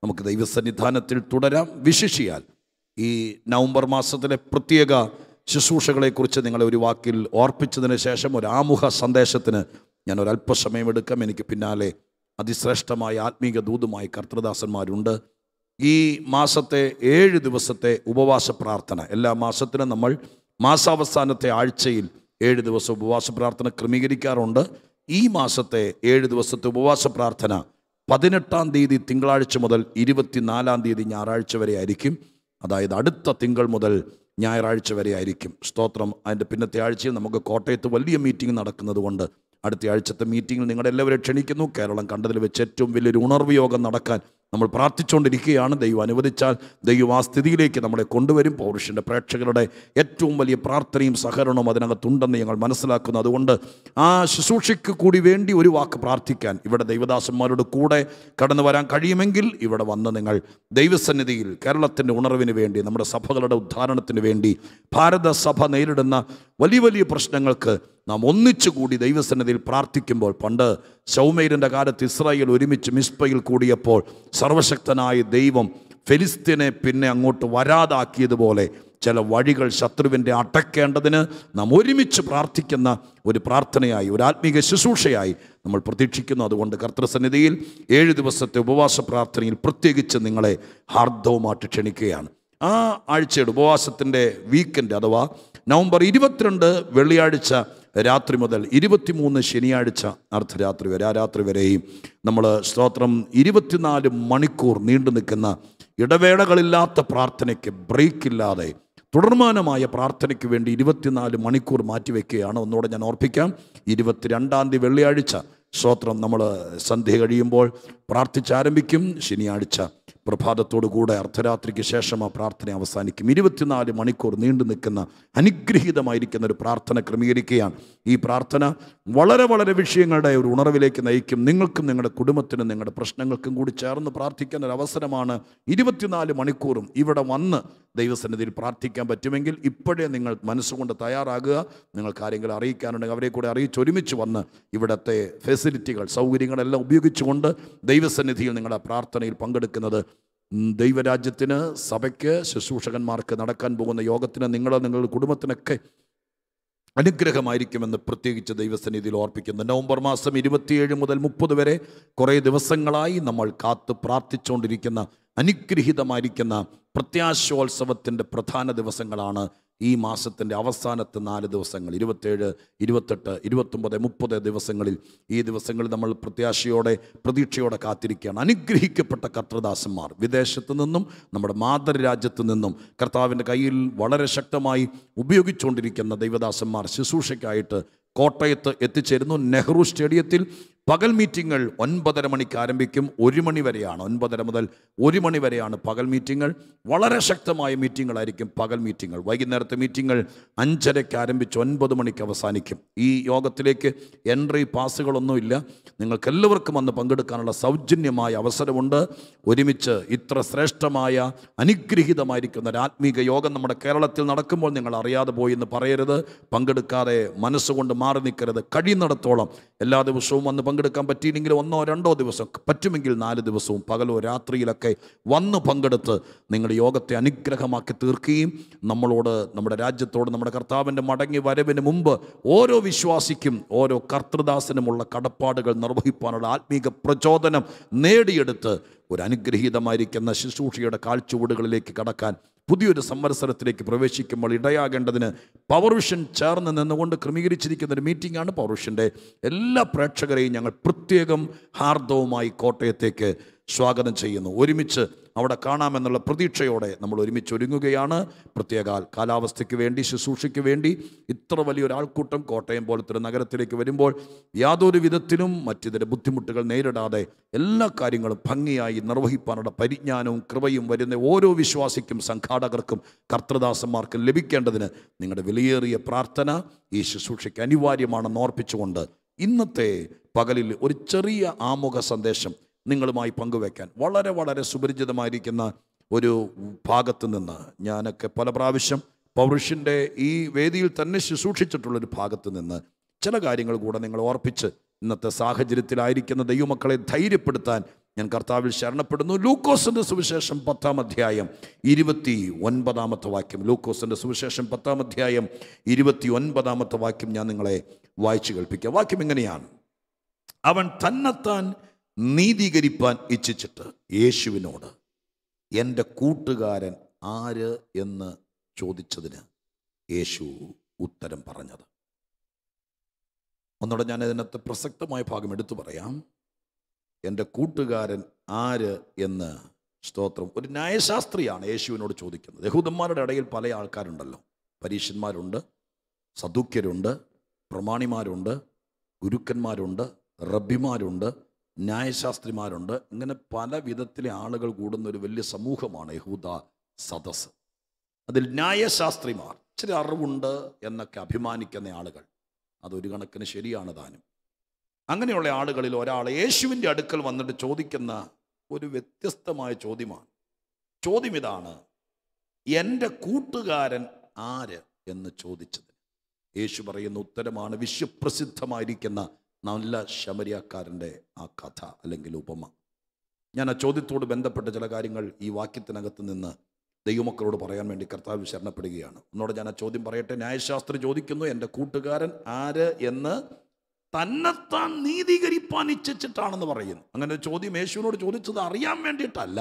നമുക്ക് ദൈവസന്നിധാനത്തിൽ തുടരാം വിശിഷിയാൽ ഈ നവംബർ മാസത്തിലെ പ്രത്യേക ശുശ്രൂഷകളെക്കുറിച്ച് നിങ്ങളെ ഒരു വാക്കിൽ ഓർപ്പിച്ചതിന് ശേഷം ഒരു ആമുഖ സന്ദേശത്തിന് ഞാൻ ഒരല്പസമയം എടുക്കാം എനിക്ക് പിന്നാലെ അതിശ്രേഷ്ഠമായ ആത്മീക ദൂതുമായി കർത്തൃദാസന്മാരുണ്ട് ഈ മാസത്തെ ഏഴ് ദിവസത്തെ ഉപവാസ പ്രാർത്ഥന എല്ലാ മാസത്തിനും നമ്മൾ മാസാവസാനത്തെ ആഴ്ചയിൽ ഏഴ് ദിവസം ഉപവാസ പ്രാർത്ഥന ക്രമീകരിക്കാറുണ്ട് ഈ മാസത്തെ ഏഴ് ദിവസത്തെ ഉപവാസ പ്രാർത്ഥന പതിനെട്ടാം തീയതി തിങ്കളാഴ്ച മുതൽ ഇരുപത്തിനാലാം തീയതി ഞായറാഴ്ച വരെ ആയിരിക്കും അതായത് അടുത്ത തിങ്കൾ മുതൽ ഞായറാഴ്ച വരെ ആയിരിക്കും സ്തോത്രം അതിൻ്റെ പിന്നത്തെ ആഴ്ചയിൽ നമുക്ക് കോട്ടയത്ത് വലിയ മീറ്റിംഗ് നടക്കുന്നത് കൊണ്ട് അടുത്ത ആഴ്ചത്തെ മീറ്റിങ്ങിൽ നിങ്ങളെല്ലാവരും ക്ഷണിക്കുന്നു കേരളം കണ്ടതിൽ വെച്ച് ഏറ്റവും വലിയൊരു ഉണർവ് യോഗം നടക്കാൻ നമ്മൾ പ്രാർത്ഥിച്ചുകൊണ്ടിരിക്കുകയാണ് ദൈവം അനുവദിച്ചാൽ ദൈവം ആ സ്ഥിതിയിലേക്ക് നമ്മളെ കൊണ്ടുവരും പൗരുഷൻ്റെ പ്രേക്ഷകരുടെ ഏറ്റവും വലിയ പ്രാർത്ഥനയും സഹകരണവും അതിനകത്തുണ്ടെന്ന് ഞങ്ങൾ മനസ്സിലാക്കുന്നു അതുകൊണ്ട് ആ ശുശ്രൂഷയ്ക്ക് കൂടി വേണ്ടി ഒരു വാക്ക് പ്രാർത്ഥിക്കാൻ ഇവിടെ ദൈവദാസന്മാരുടെ കൂടെ കടന്നു വരാൻ കഴിയുമെങ്കിൽ ഇവിടെ വന്ന് നിങ്ങൾ ദൈവസന്നിധിയിൽ കേരളത്തിൻ്റെ ഉണർവിന് വേണ്ടി നമ്മുടെ സഭകളുടെ ഉദ്ധാരണത്തിന് വേണ്ടി ഭാരത സഭ നേരിടുന്ന വലിയ വലിയ പ്രശ്നങ്ങൾക്ക് നാം ഒന്നിച്ചുകൂടി ദൈവസന്നിധിയിൽ പ്രാർത്ഥിക്കുമ്പോൾ പണ്ട് സൗമേരിൻ്റെ കാലത്ത് ഇസ്രായേൽ ഒരുമിച്ച് മിസ്പയിൽ കൂടിയപ്പോൾ സർവശക്തനായ ദൈവം ഫെലിസ്തീനെ പിന്നെ അങ്ങോട്ട് വരാതാക്കിയതുപോലെ ചില വഴികൾ ശത്രുവിൻ്റെ അടയ്ക്കേണ്ടതിന് നാം ഒരുമിച്ച് പ്രാർത്ഥിക്കുന്ന ഒരു പ്രാർത്ഥനയായി ഒരു ആത്മീക ശുശ്രൂഷയായി നമ്മൾ പ്രതീക്ഷിക്കുന്നു അതുകൊണ്ട് കർത്തൃസന്നിധിയിൽ ഏഴ് ദിവസത്തെ ഉപവാസ പ്രാർത്ഥനയിൽ പ്രത്യേകിച്ച് നിങ്ങളെ ഹാർദവുമായിട്ട് ക്ഷണിക്കുകയാണ് ആ ആഴ്ചയുടെ ഉപവാസത്തിൻ്റെ വീക്കെൻഡ് അഥവാ നവംബർ ഇരുപത്തിരണ്ട് വെള്ളിയാഴ്ച രാത്രി മുതൽ ഇരുപത്തിമൂന്ന് ശനിയാഴ്ച അർദ്ധരാത്രി വരെ ആ രാത്രി വരെയും നമ്മൾ സ്തോത്രം ഇരുപത്തിനാല് മണിക്കൂർ നീണ്ടു നിൽക്കുന്ന ഇടവേളകളില്ലാത്ത പ്രാർത്ഥനയ്ക്ക് ബ്രേക്ക് ഇല്ലാതെ തുടർമാനമായ പ്രാർത്ഥനയ്ക്ക് വേണ്ടി ഇരുപത്തിനാല് മണിക്കൂർ മാറ്റിവെക്കുകയാണ് ഒന്നുകൂടെ ഞാൻ ഓർപ്പിക്കാം ഇരുപത്തിരണ്ടാം തീയതി വെള്ളിയാഴ്ച സ്തോത്രം നമ്മൾ സന്ധ്യ കഴിയുമ്പോൾ പ്രാർത്ഥിച്ചാരംഭിക്കും ശനിയാഴ്ച പ്രഭാതത്തോടു കൂടെ അർദ്ധരാത്രിക്ക് ശേഷം ആ പ്രാർത്ഥന അവസാനിക്കും ഇരുപത്തിനാല് മണിക്കൂർ നീണ്ടു നിൽക്കുന്ന അനുഗ്രഹീതമായിരിക്കുന്ന ഒരു പ്രാർത്ഥന ക്രമീകരിക്കുകയാണ് ഈ പ്രാർത്ഥന വളരെ വളരെ വിഷയങ്ങളുടെ ഒരു ഉണർവിലേക്ക് നയിക്കും നിങ്ങൾക്കും നിങ്ങളുടെ കുടുംബത്തിനും നിങ്ങളുടെ പ്രശ്നങ്ങൾക്കും കൂടി ചേർന്ന് പ്രാർത്ഥിക്കുന്ന ഒരു അവസരമാണ് ഇരുപത്തിനാല് മണിക്കൂറും ഇവിടെ വന്ന് ദൈവസന്നിധിയിൽ പ്രാർത്ഥിക്കാൻ പറ്റുമെങ്കിൽ ഇപ്പോഴേ നിങ്ങൾ മനസ്സുകൊണ്ട് തയ്യാറാകുക നിങ്ങൾ കാര്യങ്ങൾ അറിയിക്കാനുണ്ടെങ്കിൽ അവരെ കൂടെ അറിയിച്ച് ഒരുമിച്ച് വന്ന് ഇവിടുത്തെ ഫെസിലിറ്റികൾ സൗകര്യങ്ങളെല്ലാം ഉപയോഗിച്ചുകൊണ്ട് ദൈവസന്നിധിയിൽ നിങ്ങളുടെ പ്രാർത്ഥനയിൽ പങ്കെടുക്കുന്നത് ഉം, ദൈവരാജ്യത്തിന് സഭയ്ക്ക് ശുശ്രൂഷകന്മാർക്ക് നടക്കാൻ പോകുന്ന യോഗത്തിന് നിങ്ങളോ നിങ്ങളുടെ കുടുംബത്തിനൊക്കെ അനുഗ്രഹമായിരിക്കുമെന്ന് പ്രത്യേകിച്ച് ദൈവസന്നിധിയിൽ ഓർപ്പിക്കുന്നു നവംബർ മാസം ഇരുപത്തിയേഴ് മുതൽ മുപ്പത് വരെ കുറേ ദിവസങ്ങളായി നമ്മൾ കാത്ത് പ്രാർത്ഥിച്ചുകൊണ്ടിരിക്കുന്ന അനുഗ്രഹീതമായിരിക്കുന്ന പ്രത്യാശോത്സവത്തിൻ്റെ പ്രധാന ദിവസങ്ങളാണ് ഈ മാസത്തിൻ്റെ അവസാനത്തെ നാല് ദിവസങ്ങൾ ഇരുപത്തേഴ് ഇരുപത്തെട്ട് ഇരുപത്തൊമ്പത് മുപ്പത് ദിവസങ്ങളിൽ ഈ ദിവസങ്ങളിൽ നമ്മൾ പ്രത്യാശയോടെ പ്രതീക്ഷയോടെ കാത്തിരിക്കുകയാണ് അനുഗ്രഹിക്കപ്പെട്ട കർത്തൃദാസന്മാർ വിദേശത്ത് നിന്നും നമ്മുടെ മാതൃരാജ്യത്ത് നിന്നും കർത്താവിൻ്റെ കയ്യിൽ വളരെ ശക്തമായി ഉപയോഗിച്ചുകൊണ്ടിരിക്കുന്ന ദൈവദാസന്മാർ ശുശ്രൂഷയ്ക്കായിട്ട് കോട്ടയത്ത് എത്തിച്ചേരുന്നു നെഹ്റു സ്റ്റേഡിയത്തിൽ പകൽ മീറ്റിങ്ങൾ ഒൻപതര മണിക്ക് ആരംഭിക്കും ഒരു മണി വരെയാണ് ഒൻപതര മുതൽ ഒരു മണി വരെയാണ് പകൽ മീറ്റിങ്ങൾ വളരെ ശക്തമായ മീറ്റിങ്ങളായിരിക്കും പകൽ മീറ്റിങ്ങൾ വൈകുന്നേരത്തെ മീറ്റിങ്ങൾ അഞ്ചരയ്ക്ക് ആരംഭിച്ച് ഒൻപത് മണിക്ക് അവസാനിക്കും ഈ യോഗത്തിലേക്ക് എൻട്രി പാസുകളൊന്നുമില്ല നിങ്ങൾക്ക് എല്ലാവർക്കും വന്ന് പങ്കെടുക്കാനുള്ള സൗജന്യമായ അവസരമുണ്ട് ഒരുമിച്ച് ഇത്ര ശ്രേഷ്ഠമായ അനുഗ്രഹീതമായിരിക്കുന്ന ഒരു ആത്മീക യോഗം നമ്മുടെ കേരളത്തിൽ നടക്കുമ്പോൾ നിങ്ങൾ അറിയാതെ പോയി എന്ന് പറയരുത് പങ്കെടുക്കാതെ മനസ്സുകൊണ്ട് മാറി നിൽക്കരുത് കഴിയുന്നിടത്തോളം എല്ലാ ദിവസവും വന്ന് പങ്കെടുക്കാൻ പറ്റിയില്ലെങ്കിൽ ഒന്നോ രണ്ടോ ദിവസം പറ്റുമെങ്കിൽ നാല് ദിവസവും പകലോ രാത്രിയിലൊക്കെ വന്ന് പങ്കെടുത്ത് നിങ്ങൾ യോഗത്തെ അനുഗ്രഹമാക്കി തീർക്കുകയും നമ്മളോട് നമ്മുടെ രാജ്യത്തോട് നമ്മുടെ കർത്താവിൻ്റെ മടങ്ങി വരവിന് മുമ്പ് ഓരോ വിശ്വാസിക്കും ഓരോ കർത്തൃദാസനുമുള്ള കടപ്പാടുകൾ നിർവഹിക്കാനുള്ള ആത്മീക പ്രചോദനം നേടിയെടുത്ത് ഒരു അനുഗ്രഹീതമായിരിക്കുന്ന ശുശ്രൂഷയുടെ കാഴ്ചവടുകളിലേക്ക് കടക്കാൻ പുതിയൊരു സംവത്സരത്തിലേക്ക് പ്രവേശിക്കുമ്പോൾ ഇടയാകേണ്ടതിന് പവർവിഷൻ ചേർന്ന് നിന്നുകൊണ്ട് ക്രമീകരിച്ചിരിക്കുന്ന ഒരു മീറ്റിംഗാണ് പവർവിഷൻ്റെ എല്ലാ പ്രേക്ഷകരെയും ഞങ്ങൾ പ്രത്യേകം ഹാർദവുമായി കോട്ടയത്തേക്ക് സ്വാഗതം ചെയ്യുന്നു ഒരുമിച്ച് അവിടെ കാണാമെന്നുള്ള പ്രതീക്ഷയോടെ നമ്മൾ ഒരുമിച്ച് ഒരുങ്ങുകയാണ് പ്രത്യേക കാലാവസ്ഥയ്ക്ക് വേണ്ടി ശുശ്രൂഷയ്ക്ക് വേണ്ടി ഇത്ര വലിയൊരു ആൾക്കൂട്ടം കോട്ടയം പോലത്തെ ഒരു നഗരത്തിലേക്ക് വരുമ്പോൾ യാതൊരു വിധത്തിലും മറ്റിതര ബുദ്ധിമുട്ടുകൾ നേരിടാതെ എല്ലാ കാര്യങ്ങളും ഭംഗിയായി നിർവഹിക്കാനുള്ള പരിജ്ഞാനവും കൃപയും വരുന്ന ഓരോ വിശ്വാസിക്കും സംഘാടകർക്കും കർത്തൃദാസന്മാർക്കും ലഭിക്കേണ്ടതിന് നിങ്ങളുടെ വിലയേറിയ പ്രാർത്ഥന ഈ ശുശ്രൂഷയ്ക്ക് അനിവാര്യമാണെന്ന് ഓർപ്പിച്ചുകൊണ്ട് ഇന്നത്തെ പകലിൽ ഒരു ചെറിയ ആമുഖ സന്ദേശം നിങ്ങളുമായി പങ്കുവെക്കാൻ വളരെ വളരെ സുപരിചിതമായിരിക്കുന്ന ഒരു ഭാഗത്ത് നിന്ന് ഞാനൊക്കെ പല പ്രാവശ്യം പൗരുഷിൻ്റെ ഈ വേദിയിൽ തന്നെ ശുശ്രൂഷിച്ചിട്ടുള്ളൊരു ഭാഗത്ത് നിന്ന് ചില കാര്യങ്ങൾ കൂടെ നിങ്ങൾ ഓർപ്പിച്ച് ഇന്നത്തെ സാഹചര്യത്തിലായിരിക്കുന്ന ദൈവമക്കളെ ധൈര്യപ്പെടുത്താൻ ഞാൻ കർത്താവിൽ ശരണപ്പെടുന്നു ലൂക്കോസിൻ്റെ സുവിശേഷം പത്താം അധ്യായം ഇരുപത്തി ഒൻപതാമത്തെ വാക്യം ലൂക്കോസിൻ്റെ സുവിശേഷം പത്താം അധ്യായം ഇരുപത്തി ഒൻപതാമത്തെ വാക്യം ഞാൻ നിങ്ങളെ വായിച്ചു കേൾപ്പിക്കാം വാക്യം എങ്ങനെയാണ് അവൻ തന്നെത്താൻ നീതീകരിപ്പാൻ ഇച്ഛിച്ചിട്ട് യേശുവിനോട് എൻ്റെ കൂട്ടുകാരൻ ആര് എന്ന് ചോദിച്ചതിന് യേശു ഉത്തരം പറഞ്ഞത് ഒന്നുകൂടെ ഞാൻ ഇതിനകത്ത് പ്രസക്തമായ ഭാഗം എടുത്തു പറയാം എൻ്റെ കൂട്ടുകാരൻ ആര് എന്ന് സ്തോത്രം ഒരു ന്യായശാസ്ത്രിയാണ് യേശുവിനോട് ചോദിക്കുന്നത് യഹൂദന്മാരുടെ ഇടയിൽ പല ആൾക്കാരുണ്ടല്ലോ പരീക്ഷന്മാരുണ്ട് സദുക്യരുണ്ട് പ്രമാണിമാരുണ്ട് ഗുരുക്കന്മാരുണ്ട് റബ്ബിമാരുണ്ട് ന്യായശാസ്ത്രിമാരുണ്ട് ഇങ്ങനെ പല വിധത്തിലെ ആളുകൾ കൂടുന്ന ഒരു വലിയ സമൂഹമാണ് യഹൂദ സദസ് അതിൽ ന്യായശാസ്ത്രിമാർ ഇച്ചിരി അറിവുണ്ട് എന്നൊക്കെ അഭിമാനിക്കുന്ന ആളുകൾ അതൊരു കണക്കിന് ശരിയാണ് താനും അങ്ങനെയുള്ള ആളുകളിൽ ഒരാൾ യേശുവിൻ്റെ അടുക്കൽ വന്നിട്ട് ചോദിക്കുന്ന ഒരു വ്യത്യസ്തമായ ചോദ്യമാണ് ചോദ്യം ഇതാണ് എൻ്റെ കൂട്ടുകാരൻ ആര് എന്ന് ചോദിച്ചത് യേശു പറയുന്ന ഉത്തരമാണ് വിശ്വപ്രസിദ്ധമായിരിക്കുന്ന നല്ല ശമരിയാക്കാരൻ്റെ ആ കഥ അല്ലെങ്കിൽ ഉപമ ഞാൻ ആ ചോദ്യത്തോട് ബന്ധപ്പെട്ട ചില കാര്യങ്ങൾ ഈ വാക്യത്തിനകത്ത് നിന്ന് ദൈവമക്കളോട് പറയാൻ വേണ്ടി കർത്താവ് ശരണപ്പെടുകയാണ് ഒന്നോട് ഞാൻ ആ ചോദ്യം പറയട്ടെ ന്യായശാസ്ത്രി ചോദിക്കുന്നു എൻ്റെ കൂട്ടുകാരൻ ആര് എന്ന് തന്നെത്താൻ നീതീകരിപ്പാൻ ഇച്ഛിച്ചിട്ടാണെന്ന് പറയുന്നു അങ്ങനെ ഒരു ചോദ്യം യേശുവിനോട് ചോദിച്ചത് അറിയാൻ വേണ്ടിയിട്ടല്ല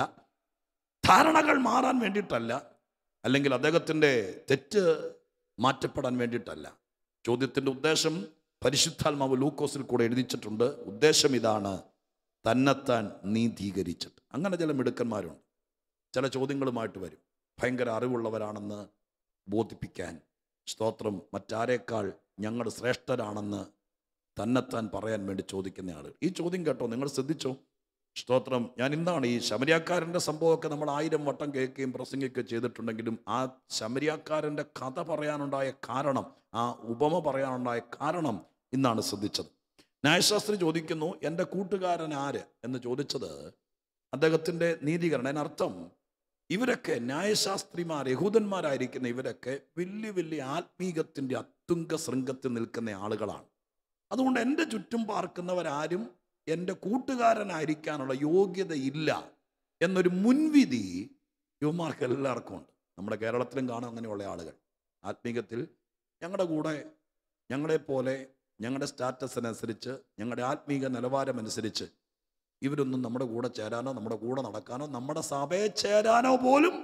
ധാരണകൾ മാറാൻ വേണ്ടിയിട്ടല്ല അല്ലെങ്കിൽ അദ്ദേഹത്തിൻ്റെ തെറ്റ് മാറ്റപ്പെടാൻ വേണ്ടിയിട്ടല്ല ചോദ്യത്തിൻ്റെ ഉദ്ദേശം പരിശുദ്ധാത്മാവ് ലൂക്കോസിൽ കൂടെ എഴുതിച്ചിട്ടുണ്ട് ഉദ്ദേശം ഇതാണ് തന്നെത്താൻ നീതീകരിച്ചിട്ട് അങ്ങനെ ചില മിടുക്കന്മാരുണ്ട് ചില ചോദ്യങ്ങളുമായിട്ട് വരും ഭയങ്കര അറിവുള്ളവരാണെന്ന് ബോധിപ്പിക്കാൻ സ്തോത്രം മറ്റാരേക്കാൾ ഞങ്ങൾ ശ്രേഷ്ഠരാണെന്ന് തന്നെത്താൻ പറയാൻ വേണ്ടി ചോദിക്കുന്ന ആളുകൾ ഈ ചോദ്യം കേട്ടോ നിങ്ങൾ ശ്രദ്ധിച്ചോ സ്തോത്രം ഞാൻ ഇന്നാണ് ഈ ശമരിയാക്കാരൻ്റെ സംഭവമൊക്കെ നമ്മൾ ആയിരം വട്ടം കേൾക്കുകയും പ്രസംഗിക്കുകയും ചെയ്തിട്ടുണ്ടെങ്കിലും ആ ശമരിയാക്കാരൻ്റെ കഥ പറയാനുണ്ടായ കാരണം ആ ഉപമ പറയാനുണ്ടായ കാരണം ഇന്നാണ് ശ്രദ്ധിച്ചത് ന്യായശാസ്ത്രി ചോദിക്കുന്നു എൻ്റെ കൂട്ടുകാരൻ ആര് എന്ന് ചോദിച്ചത് അദ്ദേഹത്തിൻ്റെ നീതീകരണം അതിനർത്ഥം ഇവരൊക്കെ ന്യായശാസ്ത്രിമാർ യഹൂദന്മാരായിരിക്കുന്ന ഇവരൊക്കെ വലിയ വലിയ ആത്മീകത്തിൻ്റെ അത്തുങ്ക ശൃംഗത്തിൽ നിൽക്കുന്ന ആളുകളാണ് അതുകൊണ്ട് എൻ്റെ ചുറ്റും പാർക്കുന്നവരാരും എൻ്റെ കൂട്ടുകാരനായിരിക്കാനുള്ള യോഗ്യതയില്ല എന്നൊരു മുൻവിധി യുവമാർക്ക് എല്ലാവർക്കും ഉണ്ട് നമ്മുടെ കേരളത്തിലും കാണും അങ്ങനെയുള്ള ആളുകൾ ആത്മീകത്തിൽ ഞങ്ങളുടെ കൂടെ ഞങ്ങളെപ്പോലെ ഞങ്ങളുടെ സ്റ്റാറ്റസിനനുസരിച്ച് ഞങ്ങളുടെ ആത്മീക നിലവാരമനുസരിച്ച് ഇവരൊന്നും നമ്മുടെ കൂടെ ചേരാനോ നമ്മുടെ കൂടെ നടക്കാനോ നമ്മുടെ സഭയെ ചേരാനോ പോലും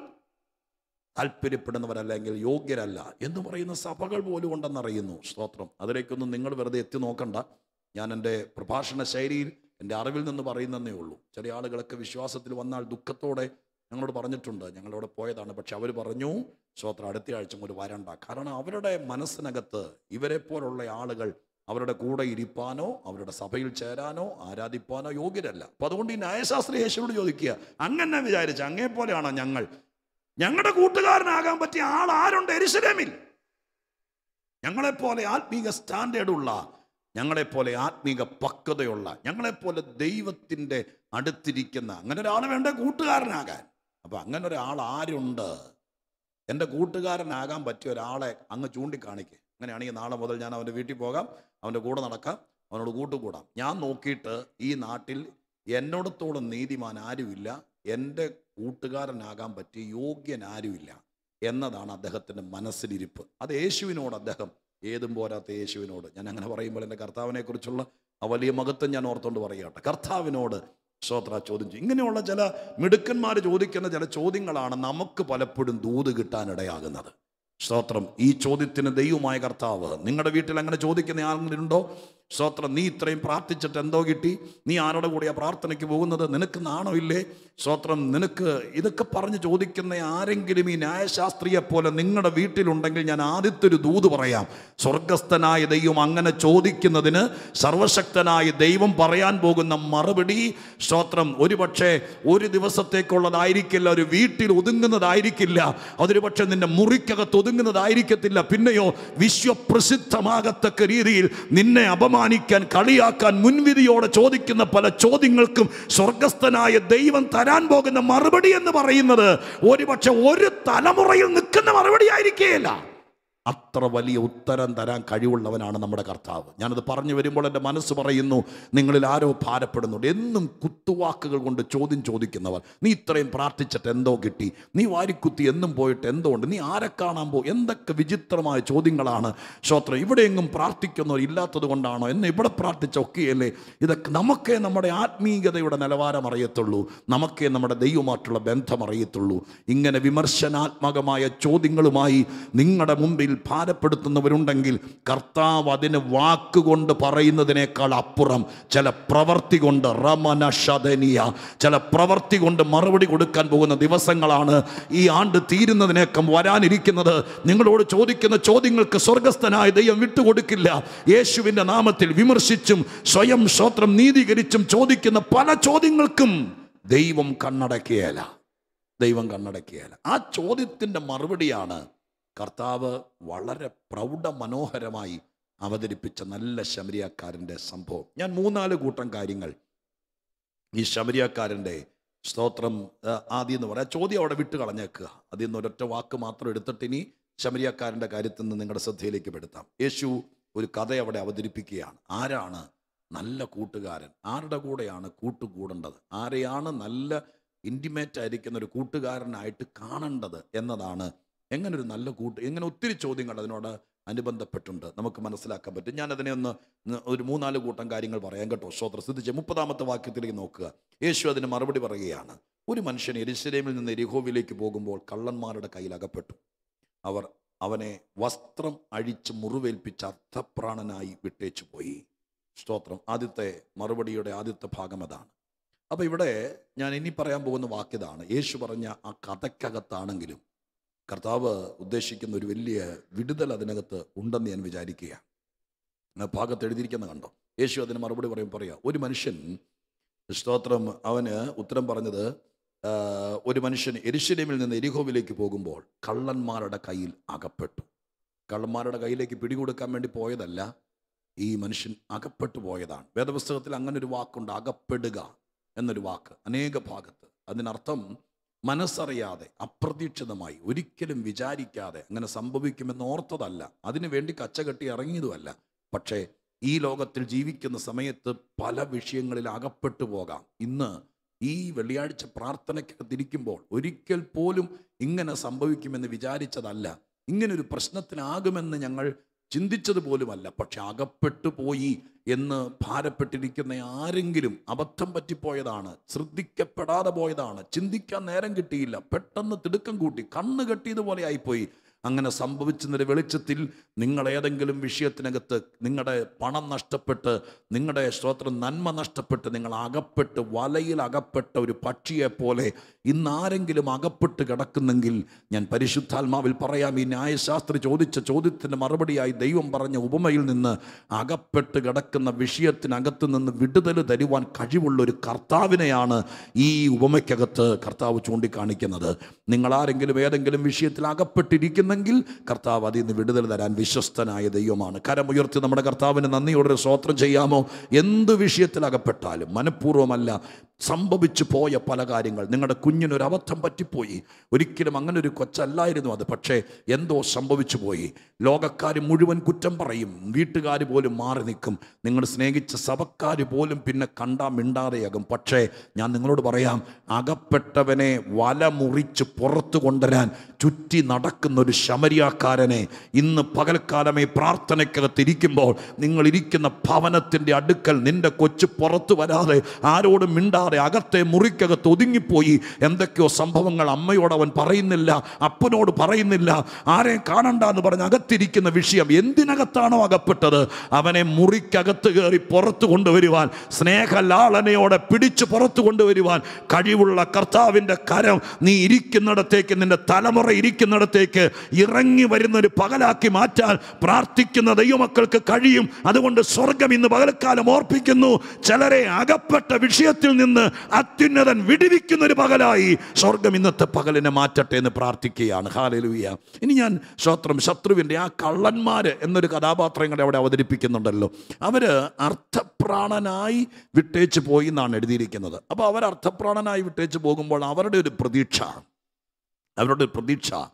താല്പര്യപ്പെടുന്നവരല്ലെങ്കിൽ യോഗ്യരല്ല എന്ന് പറയുന്ന സഭകൾ പോലും ഉണ്ടെന്നറിയുന്നു സ്തോത്രം അതിലേക്കൊന്നും നിങ്ങൾ വെറുതെ എത്തി നോക്കണ്ട ഞാൻ എൻ്റെ പ്രഭാഷണ ശൈലിയിൽ എൻ്റെ അറിവിൽ നിന്ന് പറയുന്നതേ ഉള്ളൂ ചില ആളുകളൊക്കെ വിശ്വാസത്തിൽ വന്നാൽ ദുഃഖത്തോടെ ഞങ്ങളോട് പറഞ്ഞിട്ടുണ്ട് ഞങ്ങളവിടെ പോയതാണ് പക്ഷെ അവർ പറഞ്ഞു സ്തോത്രം അടുത്ത ആഴ്ച ഒരു വരണ്ട കാരണം അവരുടെ മനസ്സിനകത്ത് ഇവരെ പോലുള്ള ആളുകൾ അവരുടെ കൂടെ ഇരിപ്പാനോ അവരുടെ സഭയിൽ ചേരാനോ ആരാധിപ്പാനോ യോഗ്യരല്ല അപ്പൊ അതുകൊണ്ട് ഈ ന്യായശാസ്ത്രി യേശുവോട് ചോദിക്കുക അങ്ങനെ വിചാരിച്ച അങ്ങേ പോലെയാണോ ഞങ്ങൾ ഞങ്ങളുടെ കൂട്ടുകാരനാകാൻ പറ്റിയ ആൾ ആരുണ്ട് എരിശിലേമിൽ ഞങ്ങളെപ്പോലെ ആത്മീക സ്റ്റാൻഡേർഡുള്ള ഞങ്ങളെപ്പോലെ ആത്മീക പക്വതയുള്ള ഞങ്ങളെപ്പോലെ ദൈവത്തിൻ്റെ അടുത്തിരിക്കുന്ന അങ്ങനെ ഒരാൾ വേണ്ട കൂട്ടുകാരനാകാൻ അപ്പൊ അങ്ങനെ ഒരാൾ ആരുണ്ട് എൻ്റെ കൂട്ടുകാരനാകാൻ പറ്റിയ ഒരാളെ അങ്ങ് ചൂണ്ടിക്കാണിക്കുക അങ്ങനെയാണെങ്കിൽ നാളെ മുതൽ ഞാൻ അവൻ്റെ വീട്ടിൽ പോകാം അവൻ്റെ കൂടെ നടക്കാം അവനോട് കൂട്ടുകൂടാം ഞാൻ നോക്കിയിട്ട് ഈ നാട്ടിൽ എന്നോടത്തോളം നീതിമാൻ ആരുമില്ല എൻ്റെ കൂട്ടുകാരനാകാൻ പറ്റിയ യോഗ്യൻ ആരുമില്ല എന്നതാണ് അദ്ദേഹത്തിൻ്റെ മനസ്സിലിരിപ്പ് അത് യേശുവിനോട് അദ്ദേഹം ഏതും പോരാത്ത യേശുവിനോട് ഞാൻ അങ്ങനെ പറയുമ്പോൾ എൻ്റെ കർത്താവിനെ കുറിച്ചുള്ള ആ വലിയ മഹത്വം ഞാൻ ഓർത്തുകൊണ്ട് പറയുകട്ടെ കർത്താവിനോട് ശ്രോത്ര ചോദ്യം ചെയ്യും ഇങ്ങനെയുള്ള ചില മിടുക്കന്മാർ ചോദിക്കുന്ന ചില ചോദ്യങ്ങളാണ് നമുക്ക് പലപ്പോഴും ദൂത് കിട്ടാനിടയാകുന്നത് സ്തോത്രം ഈ ചോദ്യത്തിന് ദൈവമായ കർത്താവ് നിങ്ങളുടെ വീട്ടിൽ അങ്ങനെ ചോദിക്കുന്ന ആരെങ്കിലും ഉണ്ടോ സ്തോത്രം നീ ഇത്രയും പ്രാർത്ഥിച്ചിട്ട് എന്തോ കിട്ടി നീ ആരുടെ കൂടെയാ പ്രാർത്ഥനയ്ക്ക് പോകുന്നത് നിനക്ക് നാണോ ഇല്ലേ സ്തോത്രം നിനക്ക് ഇതൊക്കെ പറഞ്ഞ് ചോദിക്കുന്ന ആരെങ്കിലും ഈ ന്യായശാസ്ത്രിയെ പോലെ നിങ്ങളുടെ വീട്ടിലുണ്ടെങ്കിൽ ഞാൻ ആദ്യത്തെ ഒരു ദൂത് പറയാം സ്വർഗസ്ഥനായ ദൈവം അങ്ങനെ ചോദിക്കുന്നതിന് സർവശക്തനായ ദൈവം പറയാൻ പോകുന്ന മറുപടി സ്തോത്രം ഒരുപക്ഷെ ഒരു ദിവസത്തേക്കുള്ളതായിരിക്കില്ല ഒരു വീട്ടിൽ ഒതുങ്ങുന്നതായിരിക്കില്ല അതൊരു പക്ഷെ നിന്റെ മുറിക്കകത്ത് ഒതുങ്ങുന്നതായിരിക്കത്തില്ല പിന്നെയോ വിശ്വപ്രസിദ്ധമാകത്തക്ക രീതിയിൽ നിന്നെ അപമാനിക്കാൻ കളിയാക്കാൻ മുൻവിധിയോടെ ചോദിക്കുന്ന പല ചോദ്യങ്ങൾക്കും സ്വർഗസ്ഥനായ ദൈവം തരാൻ പോകുന്ന മറുപടി എന്ന് പറയുന്നത് ഒരുപക്ഷെ ഒരു തലമുറയിൽ നിൽക്കുന്ന മറുപടി ആയിരിക്കുകയില്ല അത്ര വലിയ ഉത്തരം തരാൻ കഴിവുള്ളവനാണ് നമ്മുടെ കർത്താവ് ഞാനത് പറഞ്ഞു വരുമ്പോൾ എൻ്റെ മനസ്സ് പറയുന്നു നിങ്ങളിൽ ആരോ ഭാരപ്പെടുന്നുണ്ട് എന്നും കുത്തുവാക്കുകൾ കൊണ്ട് ചോദ്യം ചോദിക്കുന്നവർ നീ ഇത്രയും പ്രാർത്ഥിച്ചിട്ട് എന്തോ കിട്ടി നീ വാരിക്കുത്തി എന്നും പോയിട്ട് എന്തോ ഉണ്ട് നീ ആരെ കാണാൻ പോ എന്തൊക്കെ വിചിത്രമായ ചോദ്യങ്ങളാണ് ശ്രോത്രം ഇവിടെയെങ്ങും പ്രാർത്ഥിക്കുന്നവർ ഇല്ലാത്തത് കൊണ്ടാണോ എന്നെ ഇവിടെ പ്രാർത്ഥിച്ച ഒക്കെയല്ലേ ഇതൊക്കെ നമുക്കേ നമ്മുടെ ആത്മീയതയുടെ നിലവാരം അറിയത്തുള്ളൂ നമുക്കേ നമ്മുടെ ദൈവമായിട്ടുള്ള ബന്ധം അറിയത്തുള്ളൂ ഇങ്ങനെ വിമർശനാത്മകമായ ചോദ്യങ്ങളുമായി നിങ്ങളുടെ മുമ്പിൽ ഭാരപ്പെടുത്തുന്നവരുണ്ടെങ്കിൽ കർത്താവ് അതിന് വാക്കുകൊണ്ട് പറയുന്നതിനേക്കാൾ അപ്പുറം ചില പ്രവർത്തി കൊണ്ട് റമന ഷദനിയ ചില പ്രവർത്തി കൊണ്ട് മറുപടി കൊടുക്കാൻ പോകുന്ന ദിവസങ്ങളാണ് ഈ ആണ്ട് തീരുന്നതിനേക്കം വരാനിരിക്കുന്നത് നിങ്ങളോട് ചോദിക്കുന്ന ചോദ്യങ്ങൾക്ക് സ്വർഗസ്ഥനായ ദൈവം വിട്ടുകൊടുക്കില്ല യേശുവിൻ്റെ നാമത്തിൽ വിമർശിച്ചും സ്വയം സ്വത്രം നീതീകരിച്ചും ചോദിക്കുന്ന പല ചോദ്യങ്ങൾക്കും ദൈവം കണ്ണടക്കിയല്ല ദൈവം കണ്ണടക്കിയല്ല ആ ചോദ്യത്തിൻ്റെ മറുപടിയാണ് കർത്താവ് വളരെ പ്രൗഢ മനോഹരമായി അവതരിപ്പിച്ച നല്ല ശമരിയാക്കാരൻ്റെ സംഭവം ഞാൻ മൂന്നാല് കൂട്ടം കാര്യങ്ങൾ ഈ ശമരിയാക്കാരൻ്റെ സ്തോത്രം ആ, ആദ്യം എന്ന് പറയാം ചോദ്യം അവിടെ വിട്ട് കളഞ്ഞേക്കുക അതിൽ നിന്ന് ഒരൊറ്റ വാക്ക് മാത്രം എടുത്തിട്ട് ഇനി ശമരിയാക്കാരൻ്റെ കാര്യത്തിൽ നിന്ന് നിങ്ങളുടെ ശ്രദ്ധയിലേക്ക് പെടുത്താം യേശു ഒരു കഥ അവിടെ അവതരിപ്പിക്കുകയാണ് ആരാണ് നല്ല കൂട്ടുകാരൻ ആരുടെ കൂടെയാണ് കൂട്ടുകൂടേണ്ടത് ആരെയാണ് നല്ല ഇൻറ്റിമേറ്റ് ആയിരിക്കുന്ന ഒരു കൂട്ടുകാരനായിട്ട് കാണേണ്ടത് എന്നതാണ് എങ്ങനെ ഒരു നല്ല കൂട്ട് എങ്ങനെ ഒത്തിരി ചോദ്യങ്ങൾ അതിനോട് അനുബന്ധപ്പെട്ടുണ്ട് നമുക്ക് മനസ്സിലാക്കാൻ പറ്റും ഞാൻ അതിനെ ഒന്ന് ന- ഒരു മൂന്നാല് കൂട്ടം കാര്യങ്ങൾ പറയാം കേട്ടോ ശ്രോത്ര ശ്രദ്ധിച്ച് മുപ്പതാമത്തെ വാക്യത്തിലേക്ക് നോക്കുക യേശു അതിന് മറുപടി പറയുകയാണ് ഒരു മനുഷ്യൻ എരിശിലേമിൽ നിന്ന് എരിഹോവിലേക്ക് പോകുമ്പോൾ കള്ളന്മാരുടെ കയ്യിൽ അകപ്പെട്ടു അവർ അവനെ വസ്ത്രം അഴിച്ച് മുറിവേൽപ്പിച്ച് അർത്ഥപ്രാണനായി വിട്ടേച്ചു പോയി സ്തോത്രം ആദ്യത്തെ മറുപടിയുടെ ആദ്യത്തെ ഭാഗം അതാണ് അപ്പോൾ ഇവിടെ ഞാൻ ഇനി പറയാൻ പോകുന്ന വാക്യതാണ് യേശു പറഞ്ഞ ആ കഥയ്ക്കകത്താണെങ്കിലും കർത്താവ് ഉദ്ദേശിക്കുന്ന ഒരു വലിയ വിടുതൽ അതിനകത്ത് ഉണ്ടെന്ന് ഞാൻ വിചാരിക്കുകയാണ് ആ ഭാഗത്ത് എഴുതിയിരിക്കുന്ന കണ്ടോ യേശു അതിന് മറുപടി പറയും പറയാം ഒരു മനുഷ്യൻ സ്തോത്രം അവന് ഉത്തരം പറഞ്ഞത് ആ, ഒരു മനുഷ്യൻ എരിശിലേമിൽ നിന്ന് എരിഹോവിലേക്ക് പോകുമ്പോൾ കള്ളന്മാരുടെ കയ്യിൽ അകപ്പെട്ടു കള്ളന്മാരുടെ കയ്യിലേക്ക് പിടികൊടുക്കാൻ വേണ്ടി പോയതല്ല ഈ മനുഷ്യൻ അകപ്പെട്ടു പോയതാണ് വേദപുസ്തകത്തിൽ അങ്ങനെ ഒരു വാക്കുണ്ട് അകപ്പെടുക എന്നൊരു വാക്ക് അനേക ഭാഗത്ത് അതിനർത്ഥം മനസ്സറിയാതെ അപ്രതീക്ഷിതമായി ഒരിക്കലും വിചാരിക്കാതെ അങ്ങനെ സംഭവിക്കുമെന്ന് ഓർത്തതല്ല അതിനു വേണ്ടി കച്ചകെട്ടി ഇറങ്ങിയതുമല്ല പക്ഷേ ഈ ലോകത്തിൽ ജീവിക്കുന്ന സമയത്ത് പല വിഷയങ്ങളിൽ അകപ്പെട്ടു പോകാം ഇന്ന് ഈ വെള്ളിയാഴ്ച പ്രാർത്ഥനയ്ക്കകത്തിരിക്കുമ്പോൾ ഒരിക്കൽ പോലും ഇങ്ങനെ സംഭവിക്കുമെന്ന് വിചാരിച്ചതല്ല ഇങ്ങനൊരു പ്രശ്നത്തിനാകുമെന്ന് ഞങ്ങൾ ചിന്തിച്ചത് പോലുമല്ല പക്ഷെ അകപ്പെട്ടു പോയി എന്ന് ഭാരപ്പെട്ടിരിക്കുന്ന ആരെങ്കിലും അബദ്ധം പറ്റിപ്പോയതാണ് ശ്രദ്ധിക്കപ്പെടാതെ പോയതാണ് ചിന്തിക്കാൻ നേരം കിട്ടിയില്ല പെട്ടെന്ന് തിടുക്കം കൂട്ടി കണ്ണ് കെട്ടിയതുപോലെ ആയിപ്പോയി അങ്ങനെ സംഭവിച്ചതിൻ്റെ വെളിച്ചത്തിൽ നിങ്ങൾ ഏതെങ്കിലും വിഷയത്തിനകത്ത് നിങ്ങളുടെ പണം നഷ്ടപ്പെട്ട് നിങ്ങളുടെ സ്തോത്രം നന്മ നഷ്ടപ്പെട്ട് നിങ്ങൾ അകപ്പെട്ട് വലയിൽ അകപ്പെട്ട ഒരു പക്ഷിയെ പോലെ ഇന്ന് ആരെങ്കിലും അകപ്പെട്ട് കിടക്കുന്നെങ്കിൽ ഞാൻ പരിശുദ്ധാത്മാവിൽ പറയാം ഈ ന്യായശാസ്ത്രി ചോദിച്ച ചോദ്യത്തിന് മറുപടിയായി ദൈവം പറഞ്ഞ ഉപമയിൽ നിന്ന് അകപ്പെട്ട് കിടക്കുന്ന വിഷയത്തിനകത്ത് നിന്ന് വിടുതൽ തരുവാൻ കഴിവുള്ള ഒരു കർത്താവിനെയാണ് ഈ ഉപമയ്ക്കകത്ത് കർത്താവ് ചൂണ്ടിക്കാണിക്കുന്നത് നിങ്ങൾ ആരെങ്കിലും ഏതെങ്കിലും വിഷയത്തിൽ അകപ്പെട്ടിരിക്കുന്നെങ്കിൽ കർത്താവ് അതിൽ നിന്ന് വിടുതൽ തരാൻ വിശ്വസ്തനായ ദൈവമാണ് കരമുയർത്തി നമ്മുടെ കർത്താവിന് നന്ദിയോടെ സ്വോത്രം ചെയ്യാമോ എന്ത് വിഷയത്തിൽ അകപ്പെട്ടാലും മനഃപൂർവ്വമല്ല സംഭവിച്ചു പോയ പല കാര്യങ്ങൾ നിങ്ങളുടെ കുഞ്ഞിനൊരു അബദ്ധം പറ്റിപ്പോയി ഒരിക്കലും അങ്ങനെ ഒരു കൊച്ചല്ലായിരുന്നു അത് പക്ഷേ എന്തോ സംഭവിച്ചു പോയി ലോകക്കാർ മുഴുവൻ കുറ്റം പറയും വീട്ടുകാർ പോലും മാറി നിൽക്കും നിങ്ങൾ സ്നേഹിച്ച സഭക്കാർ പോലും പിന്നെ കണ്ടാ മിണ്ടാതെയാകും പക്ഷേ ഞാൻ നിങ്ങളോട് പറയാം അകപ്പെട്ടവനെ വല മുറിച്ച് പുറത്തു കൊണ്ടുവരാൻ ചുറ്റി നടക്കുന്ന ഒരു ശമരിയാക്കാരനെ ഇന്ന് പകൽക്കാലമേ പ്രാർത്ഥനയ്ക്കകത്തിരിക്കുമ്പോൾ നിങ്ങൾ ഇരിക്കുന്ന ഭവനത്തിൻ്റെ അടുക്കൽ നിന്റെ കൊച്ചു പുറത്തു വരാതെ ആരോടും മിണ്ടാതെ അകത്തെ മുറിക്കകത്ത് ഒതുങ്ങിപ്പോയി എന്തൊക്കെയോ സംഭവങ്ങൾ അമ്മയോട് അവൻ പറയുന്നില്ല അപ്പനോട് പറയുന്നില്ല ആരെയും കാണണ്ട എന്ന് പറഞ്ഞ് അകത്തിരിക്കുന്ന വിഷയം എന്തിനകത്താണോ അകപ്പെട്ടത് അവനെ മുറിക്കകത്ത് കയറി പുറത്തു കൊണ്ടുവരുവാൻ സ്നേഹലാളനയോടെ പിടിച്ചു പുറത്തു കൊണ്ടുവരുവാൻ കഴിവുള്ള കർത്താവിൻ്റെ കരം നീ ഇരിക്കുന്നിടത്തേക്ക് നിന്റെ തലമുറ ഇരിക്കുന്നിടത്തേക്ക് ഇറങ്ങി വരുന്ന ഒരു പകലാക്കി മാറ്റാൻ പ്രാർത്ഥിക്കുന്ന ദൈവമക്കൾക്ക് കഴിയും അതുകൊണ്ട് സ്വർഗം ഇന്ന് പകൽക്കാലം ഓർപ്പിക്കുന്നു ചിലരെ അകപ്പെട്ട വിഷയത്തിൽ നിന്ന് അത്യുന്നതൻ വിടുവിക്കുന്ന ഒരു പകലായി സ്വർഗം ഇന്നത്തെ പകലിനെ മാറ്റട്ടെ എന്ന് പ്രാർത്ഥിക്കുകയാണ് ഹാലലുയ ഇനി ഞാൻ ശ്രോത്രം ശത്രുവിൻ്റെ ആ കള്ളന്മാര് എന്നൊരു കഥാപാത്രം കൂടെ അവിടെ അവതരിപ്പിക്കുന്നുണ്ടല്ലോ അവര് അർത്ഥപ്രാണനായി വിട്ടേച്ച് പോയി എന്നാണ് എഴുതിയിരിക്കുന്നത് അപ്പോൾ അവർ അർത്ഥപ്രാണനായി വിട്ടേച്ച് പോകുമ്പോൾ അവരുടെ ഒരു പ്രതീക്ഷ അവരുടെ ഒരു പ്രതീക്ഷ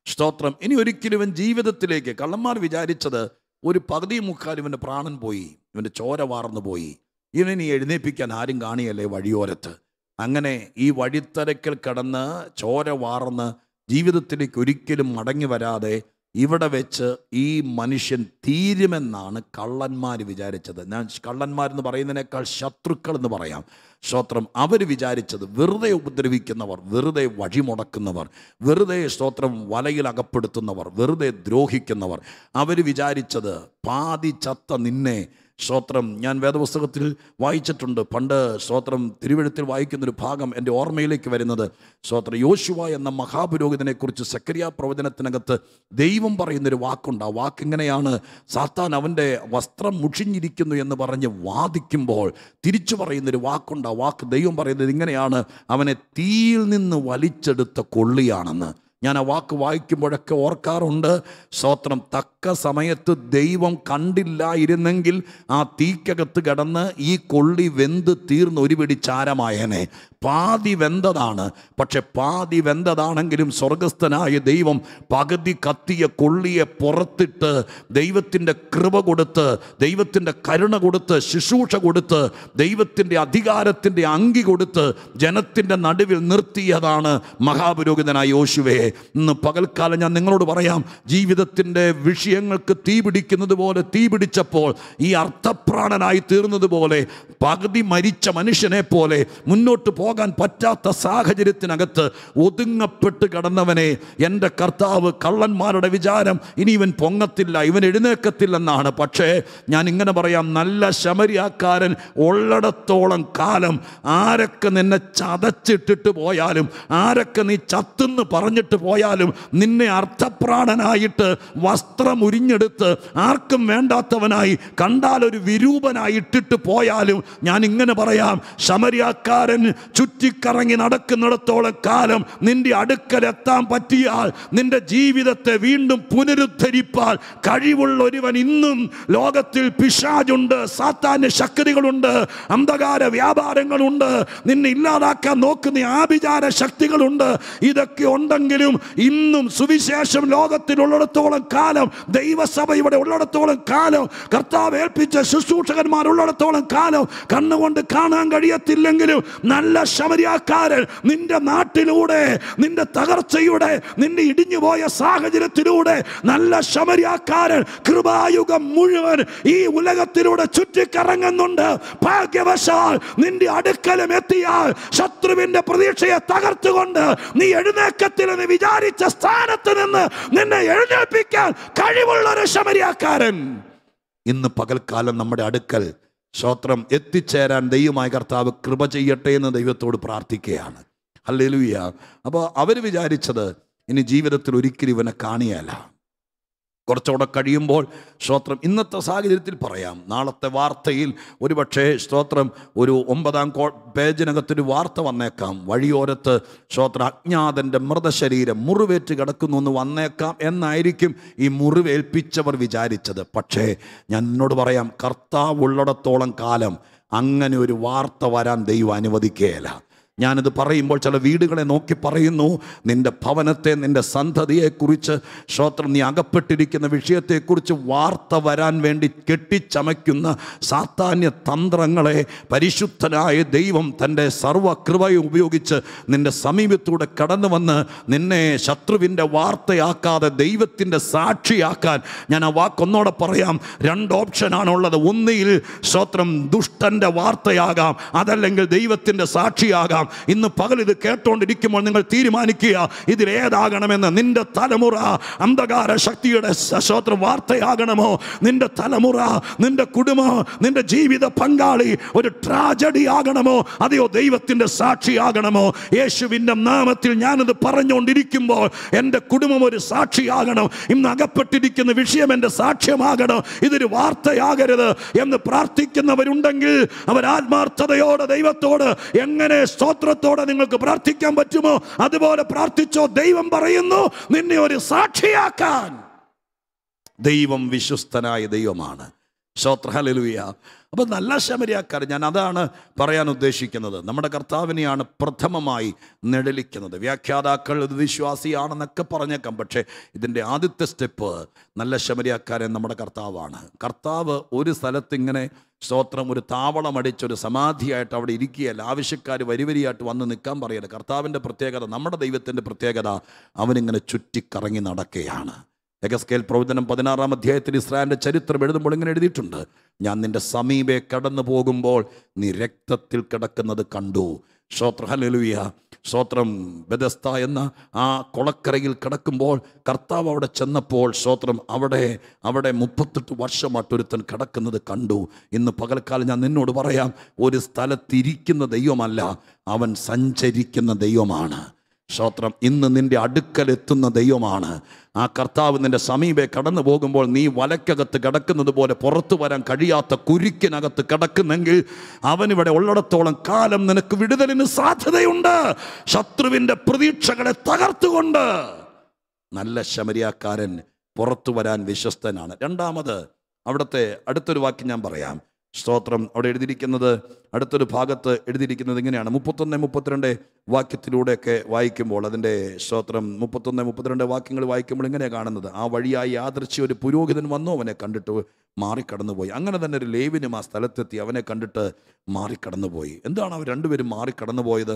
സ്തോത്രം ഇനി ഒരിക്കലും ഇവൻ ജീവിതത്തിലേക്ക് കള്ളന്മാർ വിചാരിച്ചത് ഒരു പകുതി മുക്കാൽ ഇവൻ്റെ പ്രാണൻ പോയി ഇവൻ്റെ ചോര വാർന്നു പോയി ഇവനെ എഴുന്നേൽപ്പിക്കാൻ ആരും കാണിയല്ലേ വഴിയോരത്ത് അങ്ങനെ ഈ വഴിത്തരക്കൽ കടന്ന് ചോര വാർന്ന് ജീവിതത്തിലേക്ക് ഒരിക്കലും മടങ്ങി വരാതെ ഇവിടെ വെച്ച് ഈ മനുഷ്യൻ തീരുമെന്നാണ് കള്ളന്മാർ വിചാരിച്ചത് ഞാൻ കള്ളന്മാരെന്ന് പറയുന്നതിനേക്കാൾ ശത്രുക്കൾ എന്ന് പറയാം സ്തോത്രം അവർ വിചാരിച്ചത് വെറുതെ ഉപദ്രവിക്കുന്നവർ വെറുതെ വഴിമുടക്കുന്നവർ വെറുതെ സ്തോത്രം വലയിൽ അകപ്പെടുത്തുന്നവർ വെറുതെ ദ്രോഹിക്കുന്നവർ അവർ വിചാരിച്ചത് പാതി ചത്ത നിന്നെ സ്തോത്രം ഞാൻ വേദപുസ്തകത്തിൽ വായിച്ചിട്ടുണ്ട് പണ്ട് സ്തോത്രം തിരുവഴുത്തിൽ വായിക്കുന്നൊരു ഭാഗം എൻ്റെ ഓർമ്മയിലേക്ക് വരുന്നത് സ്തോത്രം യോശുവ എന്ന മഹാപുരോഹിതനെക്കുറിച്ച് സക്രിയ പ്രവചനത്തിനകത്ത് ദൈവം പറയുന്നൊരു വാക്കുണ്ട് ആ വാക്ക് ഇങ്ങനെയാണ് സാത്താൻ അവൻ്റെ വസ്ത്രം മുഷിഞ്ഞിരിക്കുന്നു എന്ന് പറഞ്ഞ് വാദിക്കുമ്പോൾ തിരിച്ചു പറയുന്നൊരു വാക്കുണ്ട് ആ വാക്ക് ദൈവം പറയുന്നത് ഇങ്ങനെയാണ് അവനെ തീയിൽ നിന്ന് വലിച്ചെടുത്ത കൊള്ളിയാണെന്ന് ഞാൻ ആ വാക്ക് വായിക്കുമ്പോഴൊക്കെ ഓർക്കാറുണ്ട് സ്തോത്രം തക്ക സമയത്ത് ദൈവം കണ്ടില്ലായിരുന്നെങ്കിൽ ആ തീക്കകത്ത് കിടന്ന് ഈ കൊള്ളി വെന്ത് തീർന്ന് ഒരു പിടി ചാരമായനെ പാതി വെന്തതാണ് പക്ഷെ പാതി വെന്തതാണെങ്കിലും സ്വർഗസ്ഥനായ ദൈവം പകുതി കത്തിയ കൊള്ളിയെ പുറത്തിട്ട് ദൈവത്തിൻ്റെ കൃപ കൊടുത്ത് ദൈവത്തിൻ്റെ കരുണ കൊടുത്ത് ശുശ്രൂഷ കൊടുത്ത് ദൈവത്തിൻ്റെ അധികാരത്തിൻ്റെ അങ്കി കൊടുത്ത് ജനത്തിൻ്റെ നടുവിൽ നിർത്തിയതാണ് മഹാപുരോഹിതനായ യോശുവയെ ഇന്ന് പകൽക്കാലം ഞാൻ നിങ്ങളോട് പറയാം ജീവിതത്തിൻ്റെ വിഷയങ്ങൾക്ക് തീ പിടിക്കുന്നത് പോലെ തീ പിടിച്ചപ്പോൾ ഈ അർത്ഥപ്രാണനായി തീർന്നതുപോലെ പകുതി മരിച്ച മനുഷ്യനെ പോലെ മുന്നോട്ട് പോകാൻ പറ്റാത്ത സാഹചര്യത്തിനകത്ത് ഒതുങ്ങപ്പെട്ട് കിടന്നവനെ എൻ്റെ കർത്താവ് കള്ളന്മാരുടെ വിചാരം ഇനി ഇവൻ പൊങ്ങത്തില്ല ഇവൻ എഴുന്നേക്കത്തില്ലെന്നാണ് പക്ഷേ ഞാൻ ഇങ്ങനെ പറയാം നല്ല ശമരിയാക്കാരൻ ഉള്ളിടത്തോളം കാലം ആരൊക്കെ നിന്നെ ചതച്ചിട്ടിട്ട് പോയാലും ആരൊക്കെ നീ ചത്തെന്ന് പറഞ്ഞിട്ട് പോയാലും നിന്നെ അർത്ഥപ്രാണനായിട്ട് വസ്ത്രം ഉരിഞ്ഞെടുത്ത് ആർക്കും വേണ്ടാത്തവനായി കണ്ടാൽ ഒരു വിരൂപനായി ഇട്ടിട്ട് പോയാലും ഞാൻ ഇങ്ങനെ പറയാം ശമരിയാക്കാരൻ ചുറ്റിക്കറങ്ങി നടക്കുന്നിടത്തോളം കാലം നിന്റെ അടുക്കൽ എത്താൻ പറ്റിയാൽ നിന്റെ ജീവിതത്തെ വീണ്ടും പുനരുദ്ധരിപ്പാൻ കഴിവുള്ള ഒരുവൻ ഇന്നും ലോകത്തിൽ പിശാജുണ്ട് സാത്താന്യ ശക്തികളുണ്ട് അന്ധകാര വ്യാപാരങ്ങളുണ്ട് നിന്നെ ഇല്ലാതാക്കാൻ നോക്കുന്ന ആഭിചാര ശക്തികളുണ്ട് ഇതൊക്കെ ഉണ്ടെങ്കിലും ഇന്നും സുവിശേഷം ലോകത്തിലുള്ളിടത്തോളം കാലം ദൈവസഭ ഇവിടെ ഉള്ളിടത്തോളം കാലം കർത്താവ് ഏൽപ്പിച്ച ശുശ്രൂഷകന്മാർ ഉള്ളിടത്തോളം കാലം കണ്ണുകൊണ്ട് കാണാൻ കഴിയത്തില്ലെങ്കിലും നല്ല ശമരിയാക്കാരൻ നിന്റെ നാട്ടിലൂടെ നിന്റെ തകർച്ചയുടെ നിന്റെ ഇടിഞ്ഞുപോയ സാഹചര്യത്തിലൂടെ നല്ല ശമരിയാക്കാരൻ കൃപായുഗം മുഴുവൻ ഈ ഉലകത്തിലൂടെ ചുറ്റിക്കറങ്ങുന്നുണ്ട് ഭാഗ്യവശാൽ നിന്റെ അടുക്കലും എത്തിയാൽ ശത്രുവിന്റെ പ്രതീക്ഷയെ തകർത്തുകൊണ്ട് നീ എഴുന്നേക്കത്തിലെന്ന് വിചാരിച്ച സ്ഥാനത്ത് നിന്ന് നിന്നെ എഴുന്നേൽപ്പിക്കാൻ കഴിവുള്ള ഒരു ശമരിയാക്കാരൻ ഇന്ന് പകൽക്കാലം നമ്മുടെ അടുക്കൽ സ്തോത്രം എത്തിച്ചേരാൻ ദൈവമായ കർത്താവ് കൃപ ചെയ്യട്ടെ എന്ന് ദൈവത്തോട് പ്രാർത്ഥിക്കുകയാണ് ഹല്ലേലൂയ അപ്പോൾ അവർ വിചാരിച്ചത് ഇനി ജീവിതത്തിൽ ഒരിക്കലും ഇവനെ കാണിയല്ല കുറച്ചുകൂടെ കഴിയുമ്പോൾ സ്തോത്രം ഇന്നത്തെ സാഹചര്യത്തിൽ പറയാം നാളത്തെ വാർത്തയിൽ ഒരുപക്ഷെ സ്തോത്രം ഒരു ഒമ്പതാം കോ പേജിനകത്തൊരു വാർത്ത വന്നേക്കാം വഴിയോരത്ത് സ്തോത്രം അജ്ഞാതൻ്റെ മൃതശരീരം മുറിവേറ്റ് കിടക്കുന്നു എന്ന് വന്നേക്കാം എന്നായിരിക്കും ഈ മുറിവേൽപ്പിച്ചവർ വിചാരിച്ചത് പക്ഷേ ഞാൻ എന്നോട് പറയാം കർത്താവ് ഉള്ളിടത്തോളം കാലം അങ്ങനെ ഒരു വാർത്ത വരാൻ ദൈവം അനുവദിക്കുകയില്ല ഞാനിത് പറയുമ്പോൾ ചില വീടുകളെ നോക്കി പറയുന്നു നിന്റെ ഭവനത്തെ നിന്റെ സന്തതിയെക്കുറിച്ച് ശ്രോത്രം നീ അകപ്പെട്ടിരിക്കുന്ന വിഷയത്തെക്കുറിച്ച് വാർത്ത വരാൻ വേണ്ടി കെട്ടിച്ചമയ്ക്കുന്ന സാത്താന്യ തന്ത്രങ്ങളെ പരിശുദ്ധനായ ദൈവം തൻ്റെ സർവകൃപയും ഉപയോഗിച്ച് നിന്റെ സമീപത്തൂടെ കടന്നു വന്ന് നിന്നെ ശത്രുവിൻ്റെ വാർത്തയാക്കാതെ ദൈവത്തിൻ്റെ സാക്ഷിയാക്കാൻ ഞാൻ ആ വാക്കൊന്നോടെ പറയാം രണ്ട് ഓപ്ഷനാണുള്ളത് ഒന്നിൽ സ്വത്രം ദുഷ്ടൻ്റെ വാർത്തയാകാം അതല്ലെങ്കിൽ ദൈവത്തിൻ്റെ സാക്ഷിയാകാം ഇന്ന് പകൽ ഇത് കേട്ടോണ്ടിരിക്കുമ്പോൾ നിങ്ങൾ തീരുമാനിക്കുക ഇതിലേതാകണമെന്ന് നിന്റെ തലമുറ അന്ധകാര ശക്തിയുടെ സ്വത്രം വാർത്തയാകണമോ നിന്റെ തലമുറ നിന്റെ കുടുംബം നിന്റെ ജീവിത പങ്കാളി ഒരു ട്രാജഡി ആകണമോ അതെയോ ദൈവത്തിൻ്റെ സാക്ഷിയാകണമോ യേശുവിൻ്റെ നാമത്തിൽ ഞാനത് പറഞ്ഞുകൊണ്ടിരിക്കുമ്പോൾ എൻ്റെ കുടുംബം ഒരു സാക്ഷിയാകണം ഇന്ന് അകപ്പെട്ടിരിക്കുന്ന വിഷയം എൻ്റെ സാക്ഷ്യമാകണം ഇതൊരു വാർത്തയാകരുത് എന്ന് പ്രാർത്ഥിക്കുന്നവരുണ്ടെങ്കിൽ അവർ ആത്മാർത്ഥതയോടെ ദൈവത്തോട് എങ്ങനെ സ്തോത്രത്തോടെ നിങ്ങൾക്ക് പ്രാർത്ഥിക്കാൻ പറ്റുമോ അതുപോലെ പ്രാർത്ഥിച്ചോ ദൈവം പറയുന്നു നിന്നെ ഒരു സാക്ഷിയാക്കാൻ ദൈവം വിശ്വസ്തനായ ദൈവമാണ് സ്തോത്ര ഹല്ലേലൂയ അപ്പോൾ നല്ല ശമരിയാക്കാരൻ ഞാൻ അതാണ് പറയാൻ ഉദ്ദേശിക്കുന്നത് നമ്മുടെ കർത്താവിനെയാണ് പ്രഥമമായി നിഴലിക്കുന്നത് വ്യാഖ്യാതാക്കൾ ഇത് വിശ്വാസിയാണെന്നൊക്കെ പറഞ്ഞേക്കാം പക്ഷേ ഇതിൻ്റെ ആദ്യത്തെ സ്റ്റെപ്പ് നല്ല ശമരിയാക്കാരൻ നമ്മുടെ കർത്താവാണ് കർത്താവ് ഒരു സ്ഥലത്ത് ഇങ്ങനെ സ്തോത്രം ഒരു താവളമടിച്ച് ഒരു സമാധിയായിട്ട് അവിടെ ഇരിക്കുകയല്ല ആവശ്യക്കാർ വരിവരിയായിട്ട് വന്ന് നിൽക്കാൻ പറയരുത് കർത്താവിൻ്റെ പ്രത്യേകത നമ്മുടെ ദൈവത്തിൻ്റെ പ്രത്യേകത അവനിങ്ങനെ ചുറ്റിക്കറങ്ങി നടക്കുകയാണ് എഗസ്കേൽ പ്രവചനം പതിനാറാം അധ്യായത്തിൽ ഇസ്രായേലിൻ്റെ ചരിത്രം എഴുതുമ്പോൾ ഇങ്ങനെ എഴുതിയിട്ടുണ്ട് ഞാൻ നിന്റെ സമീപെ കടന്നു പോകുമ്പോൾ നീ രക്തത്തിൽ കിടക്കുന്നത് കണ്ടു ശ്രോത്ര ഹലലുയ സ്തോത്രം ബദസ്ത എന്ന ആ കൊളക്കരയിൽ കിടക്കുമ്പോൾ കർത്താവ് അവിടെ ചെന്നപ്പോൾ സ്തോത്രം അവിടെ അവിടെ മുപ്പത്തെട്ട് വർഷമായിട്ട് ഒരുത്തൻ കിടക്കുന്നത് കണ്ടു ഇന്ന് പകൽക്കാലം ഞാൻ നിന്നോട് പറയാം ഒരു സ്ഥലത്തിരിക്കുന്ന ദൈവമല്ല അവൻ സഞ്ചരിക്കുന്ന ദൈവമാണ് സ്തോത്രം ഇന്ന് നിന്റെ അടുക്കൽ എത്തുന്ന ദൈവമാണ് ആ കർത്താവ് നിന്റെ സമീപെ കടന്നു പോകുമ്പോൾ നീ വലക്കകത്ത് കിടക്കുന്നത് പോലെ പുറത്തു വരാൻ കഴിയാത്ത കുരുക്കിനകത്ത് കിടക്കുന്നെങ്കിൽ അവനിവിടെ ഉള്ളിടത്തോളം കാലം നിനക്ക് വിടുതലിന് സാധ്യതയുണ്ട് ശത്രുവിൻ്റെ പ്രതീക്ഷകളെ തകർത്തുകൊണ്ട് നല്ല ശമരിയാക്കാരൻ പുറത്തു വരാൻ വിശ്വസ്തനാണ് രണ്ടാമത് അവിടുത്തെ അടുത്തൊരു വാക്യം ഞാൻ പറയാം സ്തോത്രം അവിടെ എഴുതിയിരിക്കുന്നത് അടുത്തൊരു ഭാഗത്ത് എഴുതിയിരിക്കുന്നത് ഇങ്ങനെയാണ് മുപ്പത്തൊന്ന് മുപ്പത്തിരണ്ട് വാക്യത്തിലൂടെയൊക്കെ വായിക്കുമ്പോൾ അതിൻ്റെ സ്തോത്രം മുപ്പത്തൊന്ന് മുപ്പത്തിരണ്ട് വാക്യങ്ങൾ വായിക്കുമ്പോൾ ഇങ്ങനെയാണ് കാണുന്നത് ആ വഴിയായി യാദൃശ്യ ഒരു പുരോഹിതൻ വന്നു അവനെ കണ്ടിട്ട് മാറിക്കടന്നുപോയി അങ്ങനെ തന്നെ ഒരു ലേവിനും ആ സ്ഥലത്തെത്തി അവനെ കണ്ടിട്ട് മാറിക്കടന്നുപോയി എന്താണ് അവർ രണ്ടുപേരും മാറിക്കടന്നുപോയത്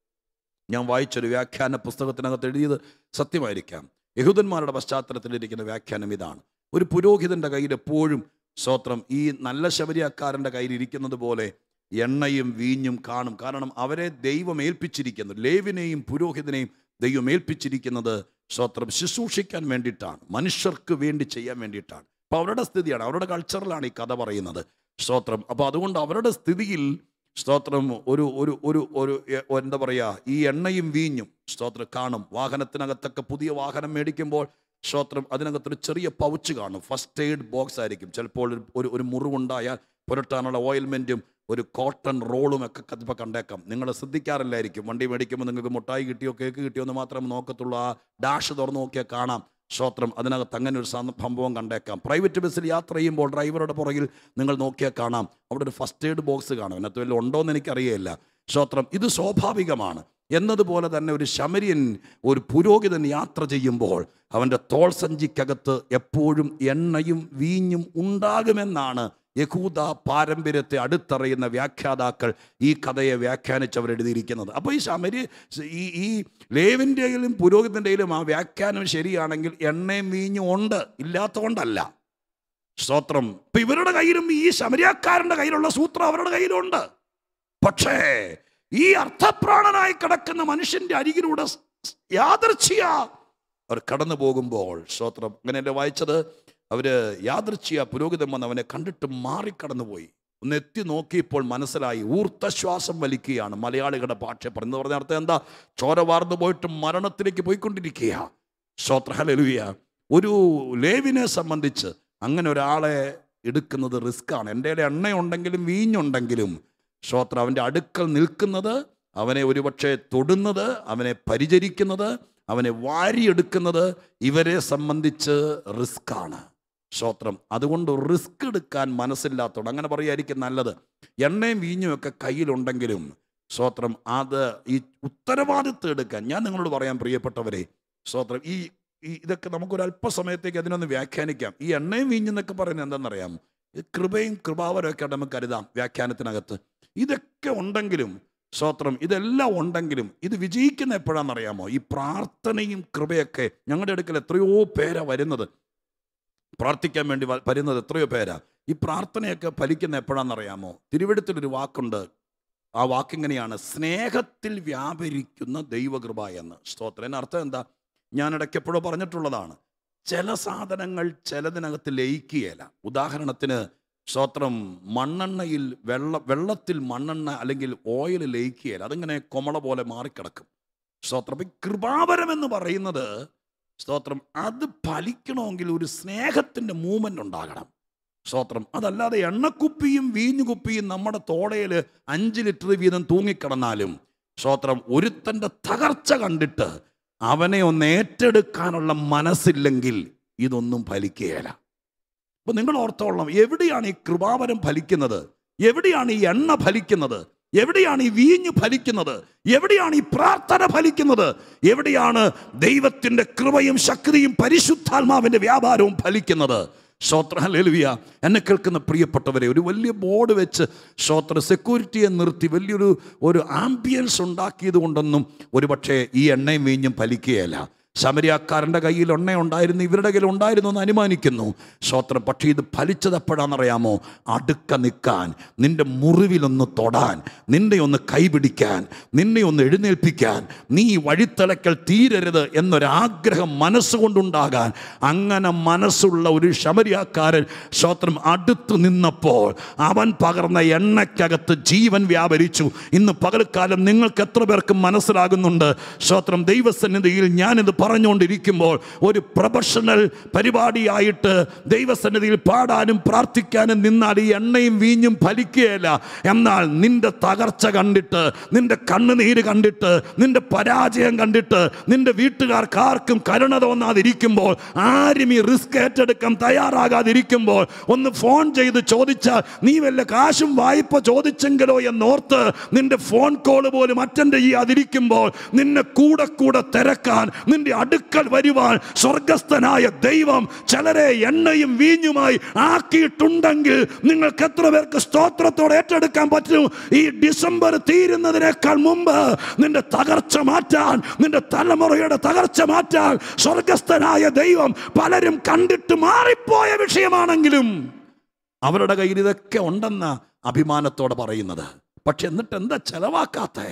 ഞാൻ വായിച്ചൊരു വ്യാഖ്യാന പുസ്തകത്തിനകത്ത് എഴുതിയത് സത്യമായിരിക്കാം യഹൂദന്മാരുടെ പശ്ചാത്തലത്തിലിരിക്കുന്ന വ്യാഖ്യാനം ഇതാണ് ഒരു പുരോഹിതന്റെ കയ്യിൽ എപ്പോഴും സ്തോത്രം ഈ നല്ല ശബരിയാക്കാരൻ്റെ കയ്യിൽ ഇരിക്കുന്നത് പോലെ എണ്ണയും വീഞ്ഞും കാണും കാരണം അവരെ ദൈവം ഏൽപ്പിച്ചിരിക്കുന്നു ലേവിനെയും പുരോഹിതനെയും ദൈവം ഏൽപ്പിച്ചിരിക്കുന്നത് സ്തോത്രം ശുശ്രൂഷിക്കാൻ വേണ്ടിയിട്ടാണ് മനുഷ്യർക്ക് വേണ്ടി ചെയ്യാൻ വേണ്ടിയിട്ടാണ് അപ്പോൾ അവരുടെ സ്ഥിതിയാണ് അവരുടെ കൾച്ചറിലാണ് ഈ കഥ പറയുന്നത് സ്തോത്രം അപ്പോൾ അതുകൊണ്ട് അവരുടെ സ്ഥിതിയിൽ സ്തോത്രം ഒരു ഒരു ഒരു ഒരു എ- എന്താ പറയുക ഈ എണ്ണയും വീഞ്ഞും സ്തോത്രം കാണും വാഹനത്തിനകത്തൊക്കെ പുതിയ വാഹനം മേടിക്കുമ്പോൾ സ്തോത്രം അതിനകത്തൊരു ചെറിയ പൗച്ച് കാണും ഫസ്റ്റ് എയ്ഡ് ബോക്സ് ആയിരിക്കും ചിലപ്പോൾ ഒരു- ഒരു ഒരു മുറിവുണ്ടായാൽ പുരട്ടാനുള്ള ഓയിൽമെൻറ്റും ഒരു കോട്ടൺ റോളും ഒക്കെ ചിലപ്പോൾ കണ്ടേക്കാം നിങ്ങൾ ശ്രദ്ധിക്കാറില്ലായിരിക്കും വണ്ടി മേടിക്കുമ്പോൾ നിങ്ങൾക്ക് മുട്ടായി കിട്ടിയോ കേക്ക് കിട്ടിയോ എന്ന് മാത്രമേ നോക്കത്തുള്ളൂ ആ ഡാഷ് തുറന്ന് നോക്കിയാൽ കാണാം സ്തോത്രം അതിനകത്ത് അങ്ങനെ ഒരു സം- സംഭവം കണ്ടേക്കാം പ്രൈവറ്റ് ബസ്സിൽ യാത്ര ചെയ്യുമ്പോൾ ഡ്രൈവറുടെ പുറകിൽ നിങ്ങൾ നോക്കിയാൽ കാണാം അവിടെ ഒരു ഫസ്റ്റ് എയ്ഡ് ബോക്സ് കാണും അതിനകത്ത് വല്ലതും ഉണ്ടോ എന്ന് എനിക്കറിയില്ല സ്തോത്രം ഇത് സ്വാഭാവികമാണ് എന്നതുപോലെ തന്നെ ഒരു ശമരിയൻ ഒരു പുരോഹിതൻ യാത്ര ചെയ്യുമ്പോൾ അവൻ്റെ തോൾ സഞ്ചിക്കകത്ത് എപ്പോഴും എണ്ണയും വീഞ്ഞും ഉണ്ടാകുമെന്നാണ് യഹൂദ പാരമ്പര്യത്തെ അടുത്തറിയുന്ന വ്യാഖ്യാതാക്കൾ ഈ കഥയെ വ്യാഖ്യാനിച്ചവർ എഴുതിയിരിക്കുന്നത് അപ്പോൾ ഈ ശമരി ഈ ഈ ലേവിൻ്റെയിലും പുരോഹിതൻ്റെയിലും ആ വ്യാഖ്യാനം ശരിയാണെങ്കിൽ എണ്ണയും വീഞ്ഞും ഉണ്ട് ഇല്ലാത്തതുകൊണ്ടല്ല സ്തോത്രം ഇപ്പൊ ഇവരുടെ കയ്യിലും ഈ ശമരിയാക്കാരൻ്റെ കയ്യിലുള്ള സൂത്രം അവരുടെ കയ്യിലുണ്ട് പക്ഷേ ഈ അർത്ഥപ്രാണനായി കിടക്കുന്ന മനുഷ്യന്റെ അരികിലൂടെ സ്- സ് യാദൃച്ഛിയ അവർ കടന്നു പോകുമ്പോൾ സ്തോത്രം അങ്ങനെയല്ലേ വായിച്ചത് അവര് യാദൃച്ഛിയ പുരോഹിതൻ വന്ന് അവനെ കണ്ടിട്ട് മാറിക്കടന്നുപോയി ഒന്ന് എത്തി നോക്കിയപ്പോൾ മനസ്സിലായി ഊർത്തശ്വാസം വലിക്കുകയാണ് മലയാളികളുടെ ഭാഷ പറയുന്നത് പറഞ്ഞ അർത്ഥം എന്താ ചോര വാർന്നു പോയിട്ട് മരണത്തിലേക്ക് പോയിക്കൊണ്ടിരിക്കുക ശ്രോത്രഹലലുയ ഒരു ലേവിനെ സംബന്ധിച്ച് അങ്ങനെ ഒരാളെ എടുക്കുന്നത് റിസ്ക്കാണ് എൻ്റെ കയ്യിൽ എണ്ണയുണ്ടെങ്കിലും വീഞ്ഞുണ്ടെങ്കിലും ശ്രോത്ര അവൻ്റെ അടുക്കൽ നിൽക്കുന്നത് അവനെ ഒരുപക്ഷെ തൊടുന്നത് അവനെ പരിചരിക്കുന്നത് അവനെ വാരിയെടുക്കുന്നത് ഇവരെ സംബന്ധിച്ച് റിസ്ക്കാണ് ശ്രോത്രം അതുകൊണ്ട് റിസ്ക് എടുക്കാൻ മനസ്സില്ലാത്തതുകൊണ്ട് അങ്ങനെ പറയായിരിക്കും നല്ലത് എണ്ണയും വീഞ്ഞും ഒക്കെ കയ്യിലുണ്ടെങ്കിലും ശ്രോത്രം അത് ഈ ഉത്തരവാദിത്വം എടുക്കാൻ ഞാൻ നിങ്ങളോട് പറയാൻ പ്രിയപ്പെട്ടവരെ ശ്രോത്രം ഈ ഈ ഇതൊക്കെ നമുക്കൊരു അല്പസമയത്തേക്ക് അതിനൊന്ന് വ്യാഖ്യാനിക്കാം ഈ എണ്ണയും വീഞ്ഞെന്നൊക്കെ പറയുന്നത് എന്താണെന്നറിയാം ഇത് കൃപയും കൃപാവരമൊക്കെ നമുക്ക് കരുതാം വ്യാഖ്യാനത്തിനകത്ത് ഇതൊക്കെ ഉണ്ടെങ്കിലും സ്തോത്രം ഇതെല്ലാം ഉണ്ടെങ്കിലും ഇത് വിജയിക്കുന്ന എപ്പോഴാണെന്നറിയാമോ ഈ പ്രാർത്ഥനയും കൃപയൊക്കെ ഞങ്ങളുടെ അടുക്കൽ എത്രയോ പേരാ വരുന്നത് പ്രാർത്ഥിക്കാൻ വേണ്ടി വ- വരുന്നത് എത്രയോ പേരാ ഈ പ്രാർത്ഥനയൊക്കെ ഫലിക്കുന്ന എപ്പോഴാണെന്നറിയാമോ തിരുവഴുത്തിലൊരു വാക്കുണ്ട് ആ വാക്കിങ്ങനെയാണ് സ്നേഹത്തിൽ വ്യാപരിക്കുന്ന ദൈവകൃപ എന്ന് സ്തോത്രം എൻ്റെ അർത്ഥം എന്താ ഞാൻ ഇടയ്ക്ക് എപ്പോഴോ പറഞ്ഞിട്ടുള്ളതാണ് ചില സാധനങ്ങൾ ചിലതിനകത്ത് ലയിക്കുകയില്ല ഉദാഹരണത്തിന് സ്തോത്രം മണ്ണെണ്ണയിൽ വെള്ള വെള്ളത്തിൽ മണ്ണെണ്ണ അല്ലെങ്കിൽ ഓയിൽ ലയിക്കുകയില്ല അതിങ്ങനെ കൊമള പോലെ മാറിക്കിടക്കും സ്തോത്രം അപ്പം ഈ കൃപാവരം എന്ന് പറയുന്നത് സ്തോത്രം അത് ഫലിക്കണമെങ്കിൽ ഒരു സ്നേഹത്തിൻ്റെ മൂവ്മെൻ്റ് ഉണ്ടാകണം സ്തോത്രം അതല്ലാതെ എണ്ണക്കുപ്പിയും വീഞ്ഞുകുപ്പിയും നമ്മുടെ തോടയിൽ അഞ്ച് ലിറ്റർ വീതം തൂങ്ങിക്കിടന്നാലും സ്തോത്രം ഒരുത്തൻ്റെ തകർച്ച കണ്ടിട്ട് അവനെ ഒന്ന് ഏറ്റെടുക്കാനുള്ള മനസ്സില്ലെങ്കിൽ ഇതൊന്നും ഫലിക്കുകയില്ല അപ്പൊ നിങ്ങൾ ഓർത്തോളണം എവിടെയാണ് ഈ കൃപാവരം ഫലിക്കുന്നത് എവിടെയാണ് ഈ എണ്ണ ഫലിക്കുന്നത് എവിടെയാണ് ഈ വീഞ്ഞ് ഫലിക്കുന്നത് എവിടെയാണ് ഈ പ്രാർത്ഥന ഫലിക്കുന്നത് എവിടെയാണ് ദൈവത്തിൻ്റെ കൃപയും ശക്തിയും പരിശുദ്ധാത്മാവിൻ്റെ വ്യാപാരവും ഫലിക്കുന്നത് ശ്രോത്ര ഹല്ലേലൂയ എന്നെ കേൾക്കുന്ന പ്രിയപ്പെട്ടവരെ ഒരു വലിയ ബോർഡ് വെച്ച് ശ്രോത്ര സെക്യൂരിറ്റിയെ നിർത്തി വലിയൊരു ഒരു ആംബിയൻസ് ഉണ്ടാക്കിയത് കൊണ്ടൊന്നും ഒരുപക്ഷെ ഈ എണ്ണയും വീഞ്ഞും ഫലിക്കുകയല്ല ശമരിയാക്കാരൻ്റെ കയ്യിൽ എണ്ണ ഉണ്ടായിരുന്നു ഇവരുടെ കയ്യിൽ ഉണ്ടായിരുന്നു എന്ന് അനുമാനിക്കുന്നു ശ്രോത്രം പക്ഷേ ഇത് ഫലിച്ചത് എപ്പോഴാണെന്നറിയാമോ അടുക്ക നിൽക്കാൻ നിന്റെ മുറിവിലൊന്ന് തൊടാൻ നിന്നെ ഒന്ന് കൈപിടിക്കാൻ നിന്നെ ഒന്ന് എഴുന്നേൽപ്പിക്കാൻ നീ വഴിത്തലക്കൽ തീരരുത് എന്നൊരാഗ്രഹം മനസ്സുകൊണ്ടുണ്ടാകാൻ അങ്ങനെ മനസ്സുള്ള ഒരു ശമരിയാക്കാരൻ ശ്രോത്രം അടുത്ത് നിന്നപ്പോൾ അവൻ പകർന്ന എണ്ണയ്ക്കകത്ത് ജീവൻ വ്യാപരിച്ചു ഇന്ന് പകൽക്കാലം നിങ്ങൾക്ക് എത്ര പേർക്ക് മനസ്സിലാകുന്നുണ്ട് ശ്രോത്രം ദൈവസന്നിധിയിൽ ഞാനിത് പറഞ്ഞുകൊണ്ടിരിക്കുമ്പോൾ ഒരു പ്രൊഫഷണൽ പരിപാടിയായിട്ട് ദൈവസന്നിധിയിൽ പാടാനും പ്രാർത്ഥിക്കാനും നിന്നാൽ ഈ എണ്ണയും വീഞ്ഞും ഫലിക്കുകയില്ല എന്നാൽ നിന്റെ തകർച്ച കണ്ടിട്ട് നിന്റെ കണ്ണുനീര് കണ്ടിട്ട് നിന്റെ പരാജയം കണ്ടിട്ട് നിന്റെ വീട്ടുകാർക്ക് ആർക്കും കരുണ തോന്നാതിരിക്കുമ്പോൾ ആരും ഈ റിസ്ക് ഏറ്റെടുക്കാൻ തയ്യാറാകാതിരിക്കുമ്പോൾ ഒന്ന് ഫോൺ ചെയ്ത് ചോദിച്ചാൽ നീ വല്ല കാശും വായ്പ ചോദിച്ചെങ്കിലോ എന്നോർത്ത് നിന്റെ ഫോൺ കോൾ പോലും അറ്റൻഡ് ചെയ്യാതിരിക്കുമ്പോൾ നിന്നെ കൂടെ കൂടെ തിരക്കാൻ നിന്റെ അടുക്കൽ വരുവാൻ സ്വർഗസ്ഥനായ ദൈവം ചിലരെ എണ്ണയും വീഞ്ഞുമായി ആക്കിയിട്ടുണ്ടെങ്കിൽ നിങ്ങൾക്ക് എത്ര പേർക്ക് സ്തോത്രത്തോടെ ഏറ്റെടുക്കാൻ പറ്റും ഈ ഡിസംബർ തീരുന്നതിനേക്കാൾ മുമ്പ് നിന്റെ തകർച്ച മാറ്റാൻ നിന്റെ തലമുറയുടെ തകർച്ച മാറ്റാൻ സ്വർഗസ്ഥനായ ദൈവം പലരും കണ്ടിട്ട് മാറിപ്പോയ വിഷയമാണെങ്കിലും അവരുടെ കയ്യിൽ ഇതൊക്കെ ഉണ്ടെന്ന അഭിമാനത്തോടെ പറയുന്നത് പക്ഷെ എന്നിട്ട് എന്താ ചെലവാക്കാത്തേ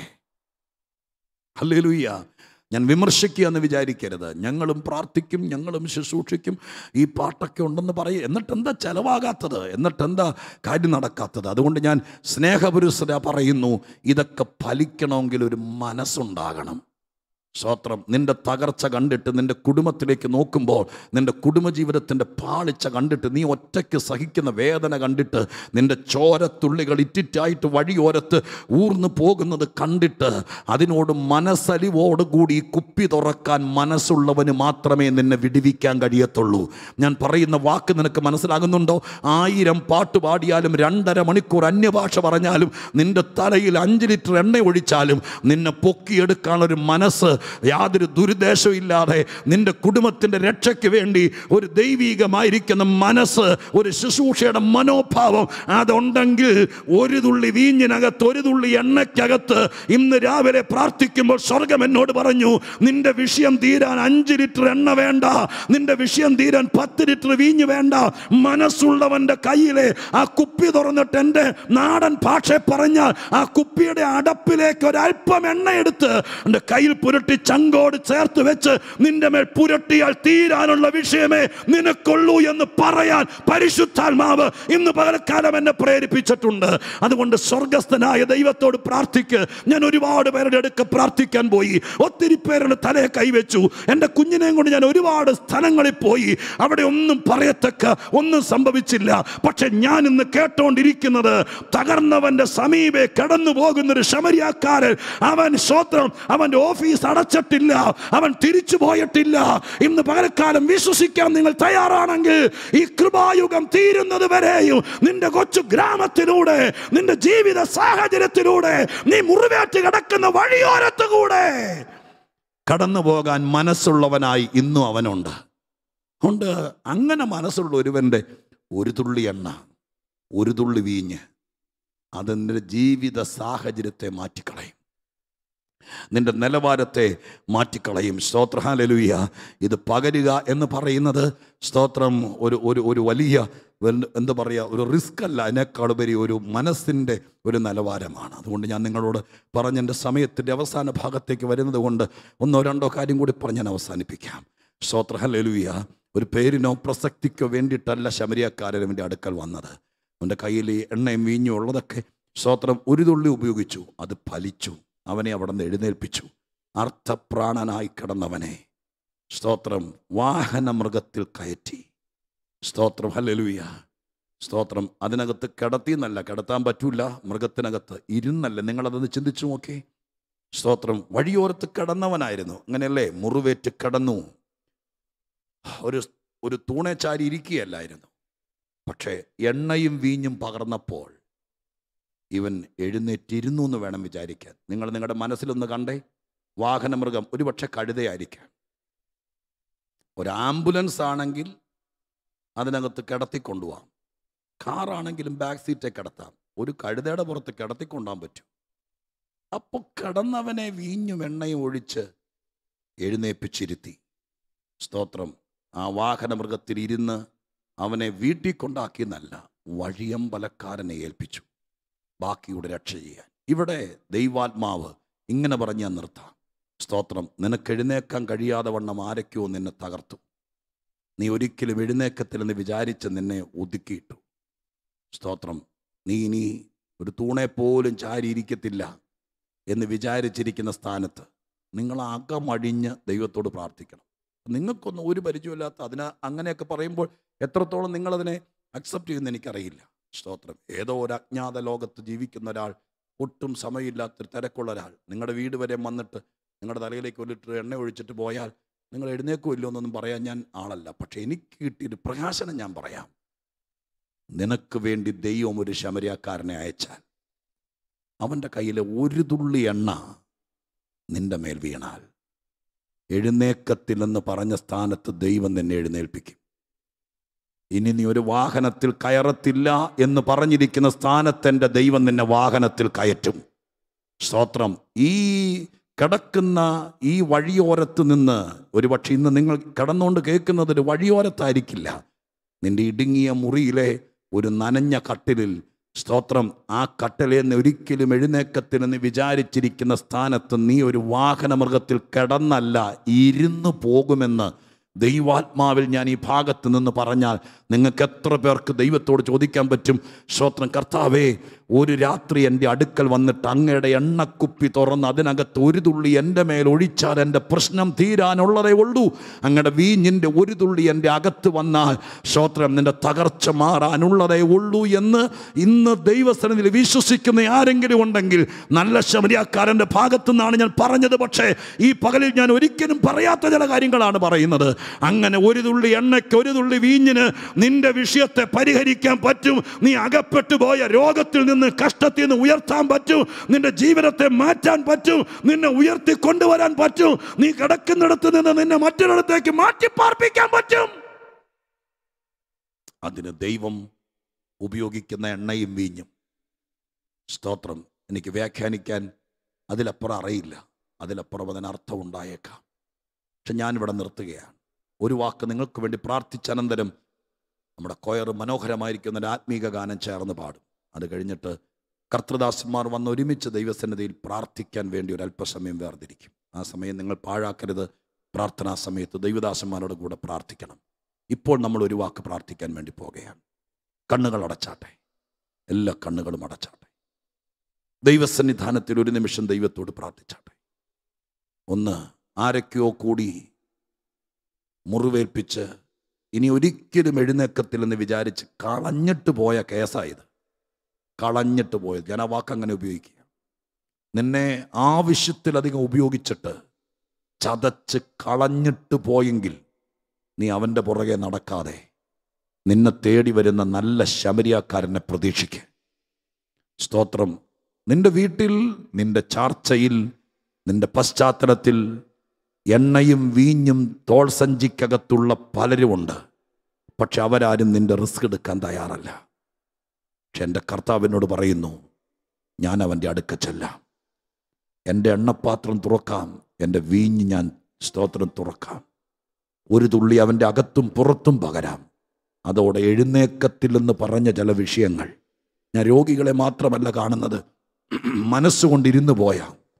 ഹല്ലേലൂയ്യ ഞാൻ വിമർശിക്കുക എന്ന് വിചാരിക്കരുത് ഞങ്ങളും പ്രാർത്ഥിക്കും ഞങ്ങളും ശുശ്രൂഷിക്കും ഈ പാട്ടൊക്കെ ഉണ്ടെന്ന് പറയും എന്നിട്ട് എന്താ ചെലവാകാത്തത് എന്നിട്ട് എന്താ കാര്യം നടക്കാത്തത് അതുകൊണ്ട് ഞാൻ സ്നേഹപുരുഷര പറയുന്നു ഇതൊക്കെ ഫലിക്കണമെങ്കിൽ ഒരു മനസ്സുണ്ടാകണം സ്തോത്രം നിന്റെ തകർച്ച കണ്ടിട്ട് നിന്റെ കുടുംബത്തിലേക്ക് നോക്കുമ്പോൾ നിന്റെ കുടുംബജീവിതത്തിൻ്റെ പാളിച്ച കണ്ടിട്ട് നീ ഒറ്റയ്ക്ക് സഹിക്കുന്ന വേദന കണ്ടിട്ട് നിന്റെ ചോരത്തുള്ളികൾ ഇറ്റിറ്റായിട്ട് വഴിയോരത്ത് ഊർന്നു പോകുന്നത് കണ്ടിട്ട് അതിനോട് മനസ്സലിവോടുകൂടി ഈ കുപ്പി തുറക്കാൻ മനസ്സുള്ളവന് മാത്രമേ നിന്നെ വിടിവിക്കാൻ കഴിയത്തുള്ളൂ ഞാൻ പറയുന്ന വാക്ക് നിനക്ക് മനസ്സിലാകുന്നുണ്ടോ ആയിരം പാട്ട് പാടിയാലും രണ്ടര മണിക്കൂർ അന്യഭാഷ പറഞ്ഞാലും നിന്റെ തലയിൽ അഞ്ച് ലിറ്റർ എണ്ണ ഒഴിച്ചാലും നിന്നെ പൊക്കിയെടുക്കാനുള്ളൊരു മനസ്സ് യാതൊരു ദുരുദ്ദേശവും ഇല്ലാതെ നിന്റെ കുടുംബത്തിൻ്റെ രക്ഷയ്ക്ക് വേണ്ടി ഒരു ദൈവീകമായിരിക്കുന്ന മനസ്സ് ഒരു ശുശ്രൂഷയുടെ മനോഭാവം അതുണ്ടെങ്കിൽ ഒരു തുള്ളി വീഞ്ഞിനകത്ത് ഒരു തുള്ളി എണ്ണയ്ക്കകത്ത് ഇന്ന് രാവിലെ പ്രാർത്ഥിക്കുമ്പോൾ സ്വർഗം എന്നോട് പറഞ്ഞു നിന്റെ വിഷയം തീരാൻ അഞ്ച് ലിറ്റർ എണ്ണ വേണ്ട നിന്റെ വിഷയം തീരാൻ പത്ത് ലിറ്റർ വീഞ്ഞ് വേണ്ട മനസ്സുള്ളവന്റെ കയ്യിലെ ആ കുപ്പി തുറന്നിട്ട് എൻ്റെ നാടൻ ഭാഷ പറഞ്ഞാൽ ആ കുപ്പിയുടെ അടപ്പിലേക്ക് ഒരല്പം എണ്ണ എടുത്ത് എൻ്റെ കയ്യിൽ പുരട്ടി ചങ്കോട് ചേർത്ത് വെച്ച് നിന്റെ മേൽ പുരട്ടിയാൽ തീരാനുള്ള വിഷയമേ നിനക്കുള്ളൂ എന്ന് പറയാൻ പരിശുദ്ധാത്മാവ് ഇന്ന് പകൽക്കാലം എന്നെ പ്രേരിപ്പിച്ചിട്ടുണ്ട് അതുകൊണ്ട് സ്വർഗസ്ഥനായ ദൈവത്തോട് പ്രാർത്ഥിക്ക് ഞാൻ ഒരുപാട് പേരുടെ അടുക്ക പ്രാർത്ഥിക്കാൻ പോയി ഒത്തിരി പേരുടെ തലയെ കൈവച്ചു എൻ്റെ കുഞ്ഞിനെയും കൊണ്ട് ഞാൻ ഒരുപാട് സ്ഥലങ്ങളിൽ പോയി അവിടെ ഒന്നും പറയത്തക്ക ഒന്നും സംഭവിച്ചില്ല പക്ഷെ ഞാൻ ഇന്ന് കേട്ടോണ്ടിരിക്കുന്നത് തകർന്നവന്റെ സമീപെ കടന്നു പോകുന്നൊരു ശമരിയാക്കാരൻ അവൻ സ്വത്രം അവന്റെ ഓഫീസ് അടച്ചിട്ടില്ല അവൻ തിരിച്ചു പോയിട്ടില്ല ഇന്ന് പകരക്കാലം വിശ്വസിക്കാൻ നിങ്ങൾ തയ്യാറാണെങ്കിൽ ഈ കൃപായുഗം തീരുന്നത് വരെയും നിന്റെ കൊച്ചു ഗ്രാമത്തിലൂടെ നിന്റെ ജീവിത സാഹചര്യത്തിലൂടെ നീ മുറിവേറ്റ് കിടക്കുന്ന വഴിയോരത്തുകൂടെ കടന്നു പോകാൻ മനസ്സുള്ളവനായി ഇന്നും അവനുണ്ട് അതുകൊണ്ട് അങ്ങനെ മനസ്സുള്ള ഒരുവൻ്റെ ഒരു തുള്ളി എണ്ണ ഒരു തുള്ളി വീഞ്ഞ് അതിൻ്റെ ജീവിത സാഹചര്യത്തെ മാറ്റിക്കളയും നിന്റെ നിലവാരത്തെ മാറ്റിക്കളയും സ്തോത്രഹാലലുയ്യ ഇത് പകരുക എന്ന് പറയുന്നത് സ്തോത്രം ഒരു ഒരു ഒരു വലിയ വൽ- എന്താ പറയുക ഒരു റിസ്ക് അല്ല അതിനേക്കാളുപരി ഒരു മനസ്സിൻ്റെ ഒരു നിലവാരമാണ് അതുകൊണ്ട് ഞാൻ നിങ്ങളോട് പറഞ്ഞ എൻ്റെ സമയത്തിൻ്റെ അവസാന ഭാഗത്തേക്ക് വരുന്നത് കൊണ്ട് ഒന്നോ രണ്ടോ കാര്യം കൂടി പറഞ്ഞ് ഞാൻ അവസാനിപ്പിക്കാം സ്തോത്രഹലലുയ്യ ഒരു പേരിനോ പ്രസക്തിക്കോ വേണ്ടിയിട്ടല്ല ശമരിയക്കാരൻ എൻ്റെ അടുക്കൽ വന്നത് അവൻ്റെ കയ്യിൽ ഈ എണ്ണയും വീഞ്ഞും ഉള്ളതൊക്കെ സ്തോത്രം ഒരു തുള്ളി ഉപയോഗിച്ചു അത് ഫലിച്ചു അവനെ അവിടെ നിന്ന് എഴുന്നേൽപ്പിച്ചു അർത്ഥപ്രാണനായി കിടന്നവനെ സ്തോത്രം വാഹന മൃഗത്തിൽ കയറ്റി സ്തോത്രം ഹല്ലേലൂയ സ്തോത്രം അതിനകത്ത് കിടത്തി എന്നല്ല കിടത്താൻ പറ്റൂല മൃഗത്തിനകത്ത് ഇരുന്നല്ല നിങ്ങളതൊന്ന് ചിന്തിച്ചു നോക്കി സ്തോത്രം വഴിയോരത്ത് കിടന്നവനായിരുന്നു അങ്ങനെയല്ലേ മുറിവേറ്റ് കിടന്നു ഒരു ഒരു തൂണേച്ചാരി ഇരിക്കുകയല്ലായിരുന്നു പക്ഷേ എണ്ണയും വീഞ്ഞും പകർന്നപ്പോൾ ഇവൻ എഴുന്നേറ്റിരുന്നു എന്ന് വേണം വിചാരിക്കാൻ നിങ്ങൾ നിങ്ങളുടെ മനസ്സിലൊന്ന് കണ്ടേ വാഹനമൃഗം ഒരുപക്ഷെ കഴുതയായിരിക്കാം ഒരു ആംബുലൻസ് ആണെങ്കിൽ അതിനകത്ത് കിടത്തിക്കൊണ്ടുപോകാം കാറാണെങ്കിലും ബാക്ക് സീറ്റെ കിടത്താം ഒരു കഴുതയുടെ പുറത്ത് കിടത്തിക്കൊണ്ടാൻ പറ്റും അപ്പോൾ കിടന്നവനെ വീഞ്ഞും എണ്ണയും ഒഴിച്ച് എഴുന്നേപ്പിച്ചിരുത്തി സ്തോത്രം ആ വാഹനമൃഗത്തിൽ ഇരുന്ന് അവനെ വീട്ടിൽ കൊണ്ടാക്കിയെന്നല്ല വഴിയമ്പലക്കാരനെ ഏൽപ്പിച്ചു ബാക്കിയുടെ രക്ഷ ചെയ്യാൻ ഇവിടെ ദൈവാത്മാവ് ഇങ്ങനെ പറഞ്ഞ് ഞാൻ നിർത്താം സ്തോത്രം നിനക്ക് എഴുന്നേക്കാൻ കഴിയാതെ വണ്ണം ആരൊക്കെയോ നിന്നെ തകർത്തു നീ ഒരിക്കലും എഴുന്നേക്കത്തില്ലെന്ന് വിചാരിച്ച് നിന്നെ ഒതുക്കിയിട്ടു സ്തോത്രം നീ ഇനി ഒരു തൂണെ പോലും ചാരിയിരിക്കത്തില്ല എന്ന് വിചാരിച്ചിരിക്കുന്ന സ്ഥാനത്ത് നിങ്ങൾ അകമഴിഞ്ഞ് ദൈവത്തോട് പ്രാർത്ഥിക്കണം നിങ്ങൾക്കൊന്നും ഒരു പരിചയമില്ലാത്ത അതിന് അങ്ങനെയൊക്കെ പറയുമ്പോൾ എത്രത്തോളം നിങ്ങളതിനെ അക്സെപ്റ്റ് ചെയ്യുന്ന എനിക്കറിയില്ല സ്തോത്രം ഏതോ ഒരു അജ്ഞാത ലോകത്ത് ജീവിക്കുന്ന ഒരാൾ ഒട്ടും സമയമില്ലാത്തൊരു തിരക്കുള്ള ഒരാൾ നിങ്ങളുടെ വീട് വരെ വന്നിട്ട് നിങ്ങളുടെ തലയിലേക്ക് ഒരു ലിറ്റർ എണ്ണ ഒഴിച്ചിട്ട് പോയാൽ നിങ്ങൾ എഴുന്നേക്കുമല്ലോ എന്നൊന്നും പറയാൻ ഞാൻ ആളല്ല പക്ഷെ എനിക്ക് കിട്ടിയൊരു പ്രകാശനം ഞാൻ പറയാം നിനക്ക് വേണ്ടി ദൈവം ഒരു ശമരിയാക്കാരനെ അയച്ചാൽ അവൻ്റെ കയ്യിലെ ഒരു തുള്ളി എണ്ണ നിന്റെ മേൽ വീണാൽ എഴുന്നേക്കത്തില്ലെന്ന് പറഞ്ഞ സ്ഥാനത്ത് ദൈവം നിന്നെ എഴുന്നേൽപ്പിക്കും ഇനി നീ ഒരു വാഹനത്തിൽ കയറത്തില്ല എന്ന് പറഞ്ഞിരിക്കുന്ന സ്ഥാനത്ത് എൻ്റെ ദൈവം നിന്നെ വാഹനത്തിൽ കയറ്റും സ്തോത്രം ഈ കിടക്കുന്ന ഈ വഴിയോരത്ത് നിന്ന് ഒരുപക്ഷെ ഇന്ന് നിങ്ങൾ കിടന്നുകൊണ്ട് കേൾക്കുന്നത് ഒരു വഴിയോരത്തായിരിക്കില്ല നിന്റെ ഇടുങ്ങിയ മുറിയിലെ ഒരു നനഞ്ഞ കട്ടിലിൽ സ്തോത്രം ആ കട്ടലേന്ന് ഒരിക്കലും എഴുന്നേക്കത്തിലെന്ന് വിചാരിച്ചിരിക്കുന്ന സ്ഥാനത്ത് നീ ഒരു വാഹനമൃഗത്തിൽ കിടന്നല്ല ഇരുന്ന് പോകുമെന്ന് ദൈവാത്മാവിൽ ഞാൻ ഈ ഭാഗത്ത് നിന്ന് പറഞ്ഞാൽ നിങ്ങൾക്ക് എത്ര പേർക്ക് ദൈവത്തോട് ചോദിക്കാൻ പറ്റും സ്തോത്രം കർത്താവേ ഒരു രാത്രി എൻ്റെ അടുക്കൽ വന്നിട്ട് അങ്ങയുടെ എണ്ണക്കുപ്പി തുറന്ന് അതിനകത്ത് ഒരു തുള്ളി എൻ്റെ മേൽ ഒഴിച്ചാൽ എൻ്റെ പ്രശ്നം തീരാനുള്ളതേ ഉള്ളൂ അങ്ങയുടെ വീഞ്ഞിൻ്റെ ഒരു തുള്ളി എൻ്റെ അകത്ത് വന്നാൽ സ്തോത്രം നിൻ്റെ തകർച്ച മാറാനുള്ളതേ ഉള്ളൂ എന്ന് ഇന്ന് ദൈവസ്ഥനത്തിൽ വിശ്വസിക്കുന്ന ആരെങ്കിലും ഉണ്ടെങ്കിൽ നല്ല ശമരിയാക്കാരൻ്റെ ഭാഗത്തു നിന്നാണ് ഞാൻ പറഞ്ഞത് പക്ഷേ ഈ പകലിൽ ഞാൻ ഒരിക്കലും പറയാത്ത ചില കാര്യങ്ങളാണ് പറയുന്നത് അങ്ങനെ ഒരു തുള്ളി എണ്ണയ്ക്ക് ഒരു തുള്ളി വീഞ്ഞിന് നിന്റെ വിഷയത്തെ പരിഹരിക്കാൻ പറ്റും നീ അകപ്പെട്ടു പോയ രോഗത്തിൽ നിന്ന് കഷ്ടത്തിൽ നിന്ന് ഉയർത്താൻ പറ്റും നിന്റെ ജീവിതത്തെ മാറ്റാൻ പറ്റും നിന്നെ ഉയർത്തി കൊണ്ടുവരാൻ പറ്റും നീ കിടക്കുന്നിടത്ത് നിന്ന് നിന്നെ മറ്റൊരിടത്തേക്ക് മാറ്റി പാർപ്പിക്കാൻ പറ്റും അതിന് ദൈവം ഉപയോഗിക്കുന്ന എണ്ണയും വീഞ്ഞും സ്തോത്രം എനിക്ക് വ്യാഖ്യാനിക്കാൻ അതിലപ്പുറം അറിയില്ല അതിലപ്പുറം അതിന് അർത്ഥം ഉണ്ടായേക്കാം പക്ഷെ ഞാനിവിടെ നിർത്തുകയാണ് ഒരു വാക്ക് നിങ്ങൾക്ക് വേണ്ടി പ്രാർത്ഥിച്ച അനന്തരം നമ്മുടെ കൊയർ മനോഹരമായിരിക്കുന്ന ഒരു ആത്മീക ഗാനം ചേർന്ന് പാടും അത് കഴിഞ്ഞിട്ട് കർത്തൃദാസന്മാർ വന്ന് ഒരുമിച്ച് ദൈവസന്നിധിയിൽ പ്രാർത്ഥിക്കാൻ വേണ്ടി ഒരു അല്പസമയം വേർതിരിക്കും ആ സമയം നിങ്ങൾ പാഴാക്കരുത് പ്രാർത്ഥനാ സമയത്ത് ദൈവദാസന്മാരോട് കൂടെ പ്രാർത്ഥിക്കണം ഇപ്പോൾ നമ്മൾ ഒരു വാക്ക് പ്രാർത്ഥിക്കാൻ വേണ്ടി പോകുകയാണ് കണ്ണുകൾ അടച്ചാട്ടെ എല്ലാ കണ്ണുകളും അടച്ചാട്ടെ ദൈവസന്നിധാനത്തിൽ ഒരു നിമിഷം ദൈവത്തോട് പ്രാർത്ഥിച്ചാട്ടെ ഒന്ന് ആരൊക്കെയോ കൂടി മുറിവേൽപ്പിച്ച് ഇനി ഒരിക്കലും എഴുന്നേക്കത്തില്ലെന്ന് വിചാരിച്ച് കളഞ്ഞിട്ട് പോയ കേസായത് കളഞ്ഞിട്ട് പോയത് ഞാൻ ആ വാക്ക് അങ്ങനെ ഉപയോഗിക്കുക നിന്നെ ആവശ്യത്തിലധികം ഉപയോഗിച്ചിട്ട് ചതച്ച് കളഞ്ഞിട്ട് പോയെങ്കിൽ നീ അവൻ്റെ പുറകെ നടക്കാതെ നിന്നെ തേടി വരുന്ന നല്ല ശമരിയാക്കാരനെ പ്രതീക്ഷിക്കുക സ്തോത്രം നിന്റെ വീട്ടിൽ നിന്റെ ചാർച്ചയിൽ നിന്റെ പശ്ചാത്തലത്തിൽ എണ്ണയും വീഞ്ഞും തോൾസഞ്ചിക്കകത്തുള്ള പലരുമുണ്ട് പക്ഷെ അവരാരും നിന്റെ റിസ്ക് എടുക്കാൻ തയ്യാറല്ല പക്ഷെ എൻ്റെ കർത്താവിനോട് പറയുന്നു ഞാൻ അവൻ്റെ അടുക്ക ചെല്ലാം എൻ്റെ എണ്ണപ്പാത്രം തുറക്കാം എൻ്റെ വീഞ്ഞ് ഞാൻ സ്തോത്രം തുറക്കാം ഒരു തുള്ളി അവൻ്റെ അകത്തും പുറത്തും പകരാം അതോടെ എഴുന്നേക്കത്തില്ലെന്ന് പറഞ്ഞ ചില വിഷയങ്ങൾ ഞാൻ രോഗികളെ മാത്രമല്ല കാണുന്നത് മനസ്സുകൊണ്ടിരുന്നു പോയ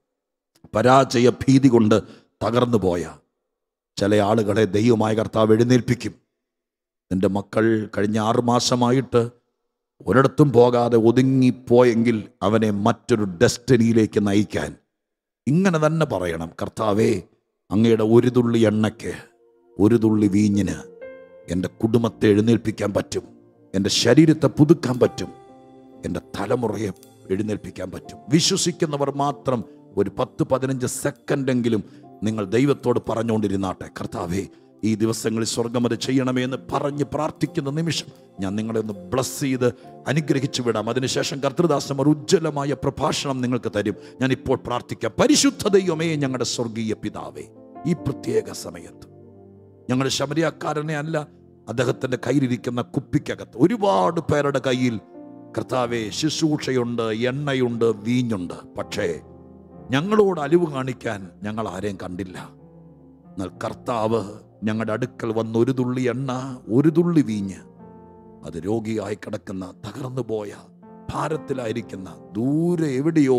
പരാജയ ഭീതി കൊണ്ട് തകർന്നു പോയ ചില ആളുകളെ ദൈവമായ കർത്താവ് എഴുന്നേൽപ്പിക്കും നിന്റെ മക്കൾ കഴിഞ്ഞ ആറുമാസമായിട്ട് ഒരിടത്തും പോകാതെ ഒതുങ്ങിപ്പോയെങ്കിൽ അവനെ മറ്റൊരു ഡെസ്റ്റിനിയിലേക്ക് നയിക്കാൻ ഇങ്ങനെ തന്നെ പറയണം കർത്താവേ അങ്ങയുടെ ഒരു തുള്ളി എണ്ണയ്ക്ക് ഒരു തുള്ളി വീഞ്ഞിന് എൻ്റെ കുടുംബത്തെ എഴുന്നേൽപ്പിക്കാൻ പറ്റും എൻ്റെ ശരീരത്തെ പുതുക്കാൻ പറ്റും എൻ്റെ തലമുറയെ എഴുന്നേൽപ്പിക്കാൻ പറ്റും വിശ്വസിക്കുന്നവർ മാത്രം ഒരു പത്ത് പതിനഞ്ച് സെക്കൻഡെങ്കിലും നിങ്ങൾ ദൈവത്തോട് പറഞ്ഞുകൊണ്ടിരുന്നാട്ടെ കർത്താവേ ഈ ദിവസങ്ങളിൽ സ്വർഗം അത് ചെയ്യണമേ എന്ന് പറഞ്ഞ് പ്രാർത്ഥിക്കുന്ന നിമിഷം ഞാൻ നിങ്ങളെ ഒന്ന് ബ്ലസ് ചെയ്ത് അനുഗ്രഹിച്ചു വിടാം അതിനുശേഷം കർത്തൃദാസമർ ഉജ്ജ്വലമായ പ്രഭാഷണം നിങ്ങൾക്ക് തരും ഞാൻ ഇപ്പോൾ പ്രാർത്ഥിക്കാം പരിശുദ്ധ ദൈവമേ ഞങ്ങളുടെ സ്വർഗീയ പിതാവേ ഈ പ്രത്യേക സമയത്ത് ഞങ്ങൾ ശബരിയാക്കാരനെ അല്ല അദ്ദേഹത്തിൻ്റെ കയ്യിലിരിക്കുന്ന കുപ്പിക്കകത്ത് ഒരുപാട് പേരുടെ കയ്യിൽ കർത്താവെ ശുശ്രൂഷയുണ്ട് എണ്ണയുണ്ട് വീഞ്ഞുണ്ട് പക്ഷേ ഞങ്ങളോട് അലിവ് കാണിക്കാൻ ഞങ്ങൾ ആരെയും കണ്ടില്ല എന്നാൽ കർത്താവ് ഞങ്ങളുടെ അടുക്കൽ വന്ന് ഒരു തുള്ളി എണ്ണ ഒരു തുള്ളി വീഞ്ഞ് അത് രോഗിയായി കിടക്കുന്ന തകർന്നു പോയ ഭാരത്തിലായിരിക്കുന്ന ദൂരെ എവിടെയോ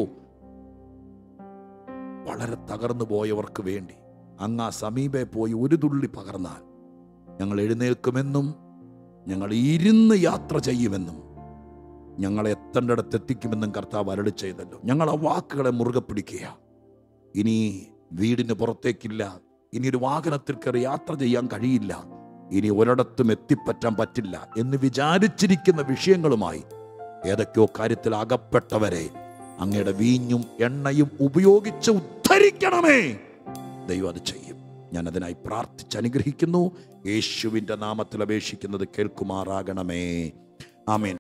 വളരെ തകർന്നു പോയവർക്ക് വേണ്ടി അങ്ങ് ആ സമീപെ പോയി ഒരു തുള്ളി പകർന്നാൽ ഞങ്ങൾ എഴുന്നേൽക്കുമെന്നും ഞങ്ങൾ ഇരുന്ന് യാത്ര ചെയ്യുമെന്നും ഞങ്ങളെ എത്തേണ്ടിടത്ത് എത്തിക്കുമെന്നും കർത്താവ് അരളി ചെയ്തല്ലോ ഞങ്ങൾ ആ വാക്കുകളെ മുറുകെ പിടിക്കുക ഇനി വീടിന് പുറത്തേക്കില്ല ഇനി ഒരു വാഹനത്തിൽ കയറി യാത്ര ചെയ്യാൻ കഴിയില്ല ഇനി ഒരിടത്തും എത്തിപ്പറ്റാൻ പറ്റില്ല എന്ന് വിചാരിച്ചിരിക്കുന്ന വിഷയങ്ങളുമായി ഏതൊക്കെയോ കാര്യത്തിൽ അകപ്പെട്ടവരെ അങ്ങയുടെ വീഞ്ഞും എണ്ണയും ഉപയോഗിച്ച് ഉദ്ധരിക്കണമേ ദൈവം അത് ചെയ്യും ഞാൻ അതിനായി പ്രാർത്ഥിച്ച് അനുഗ്രഹിക്കുന്നു യേശുവിൻ്റെ നാമത്തിൽ അപേക്ഷിക്കുന്നത് കേൾക്കുമാറാകണമേ ആമേൻ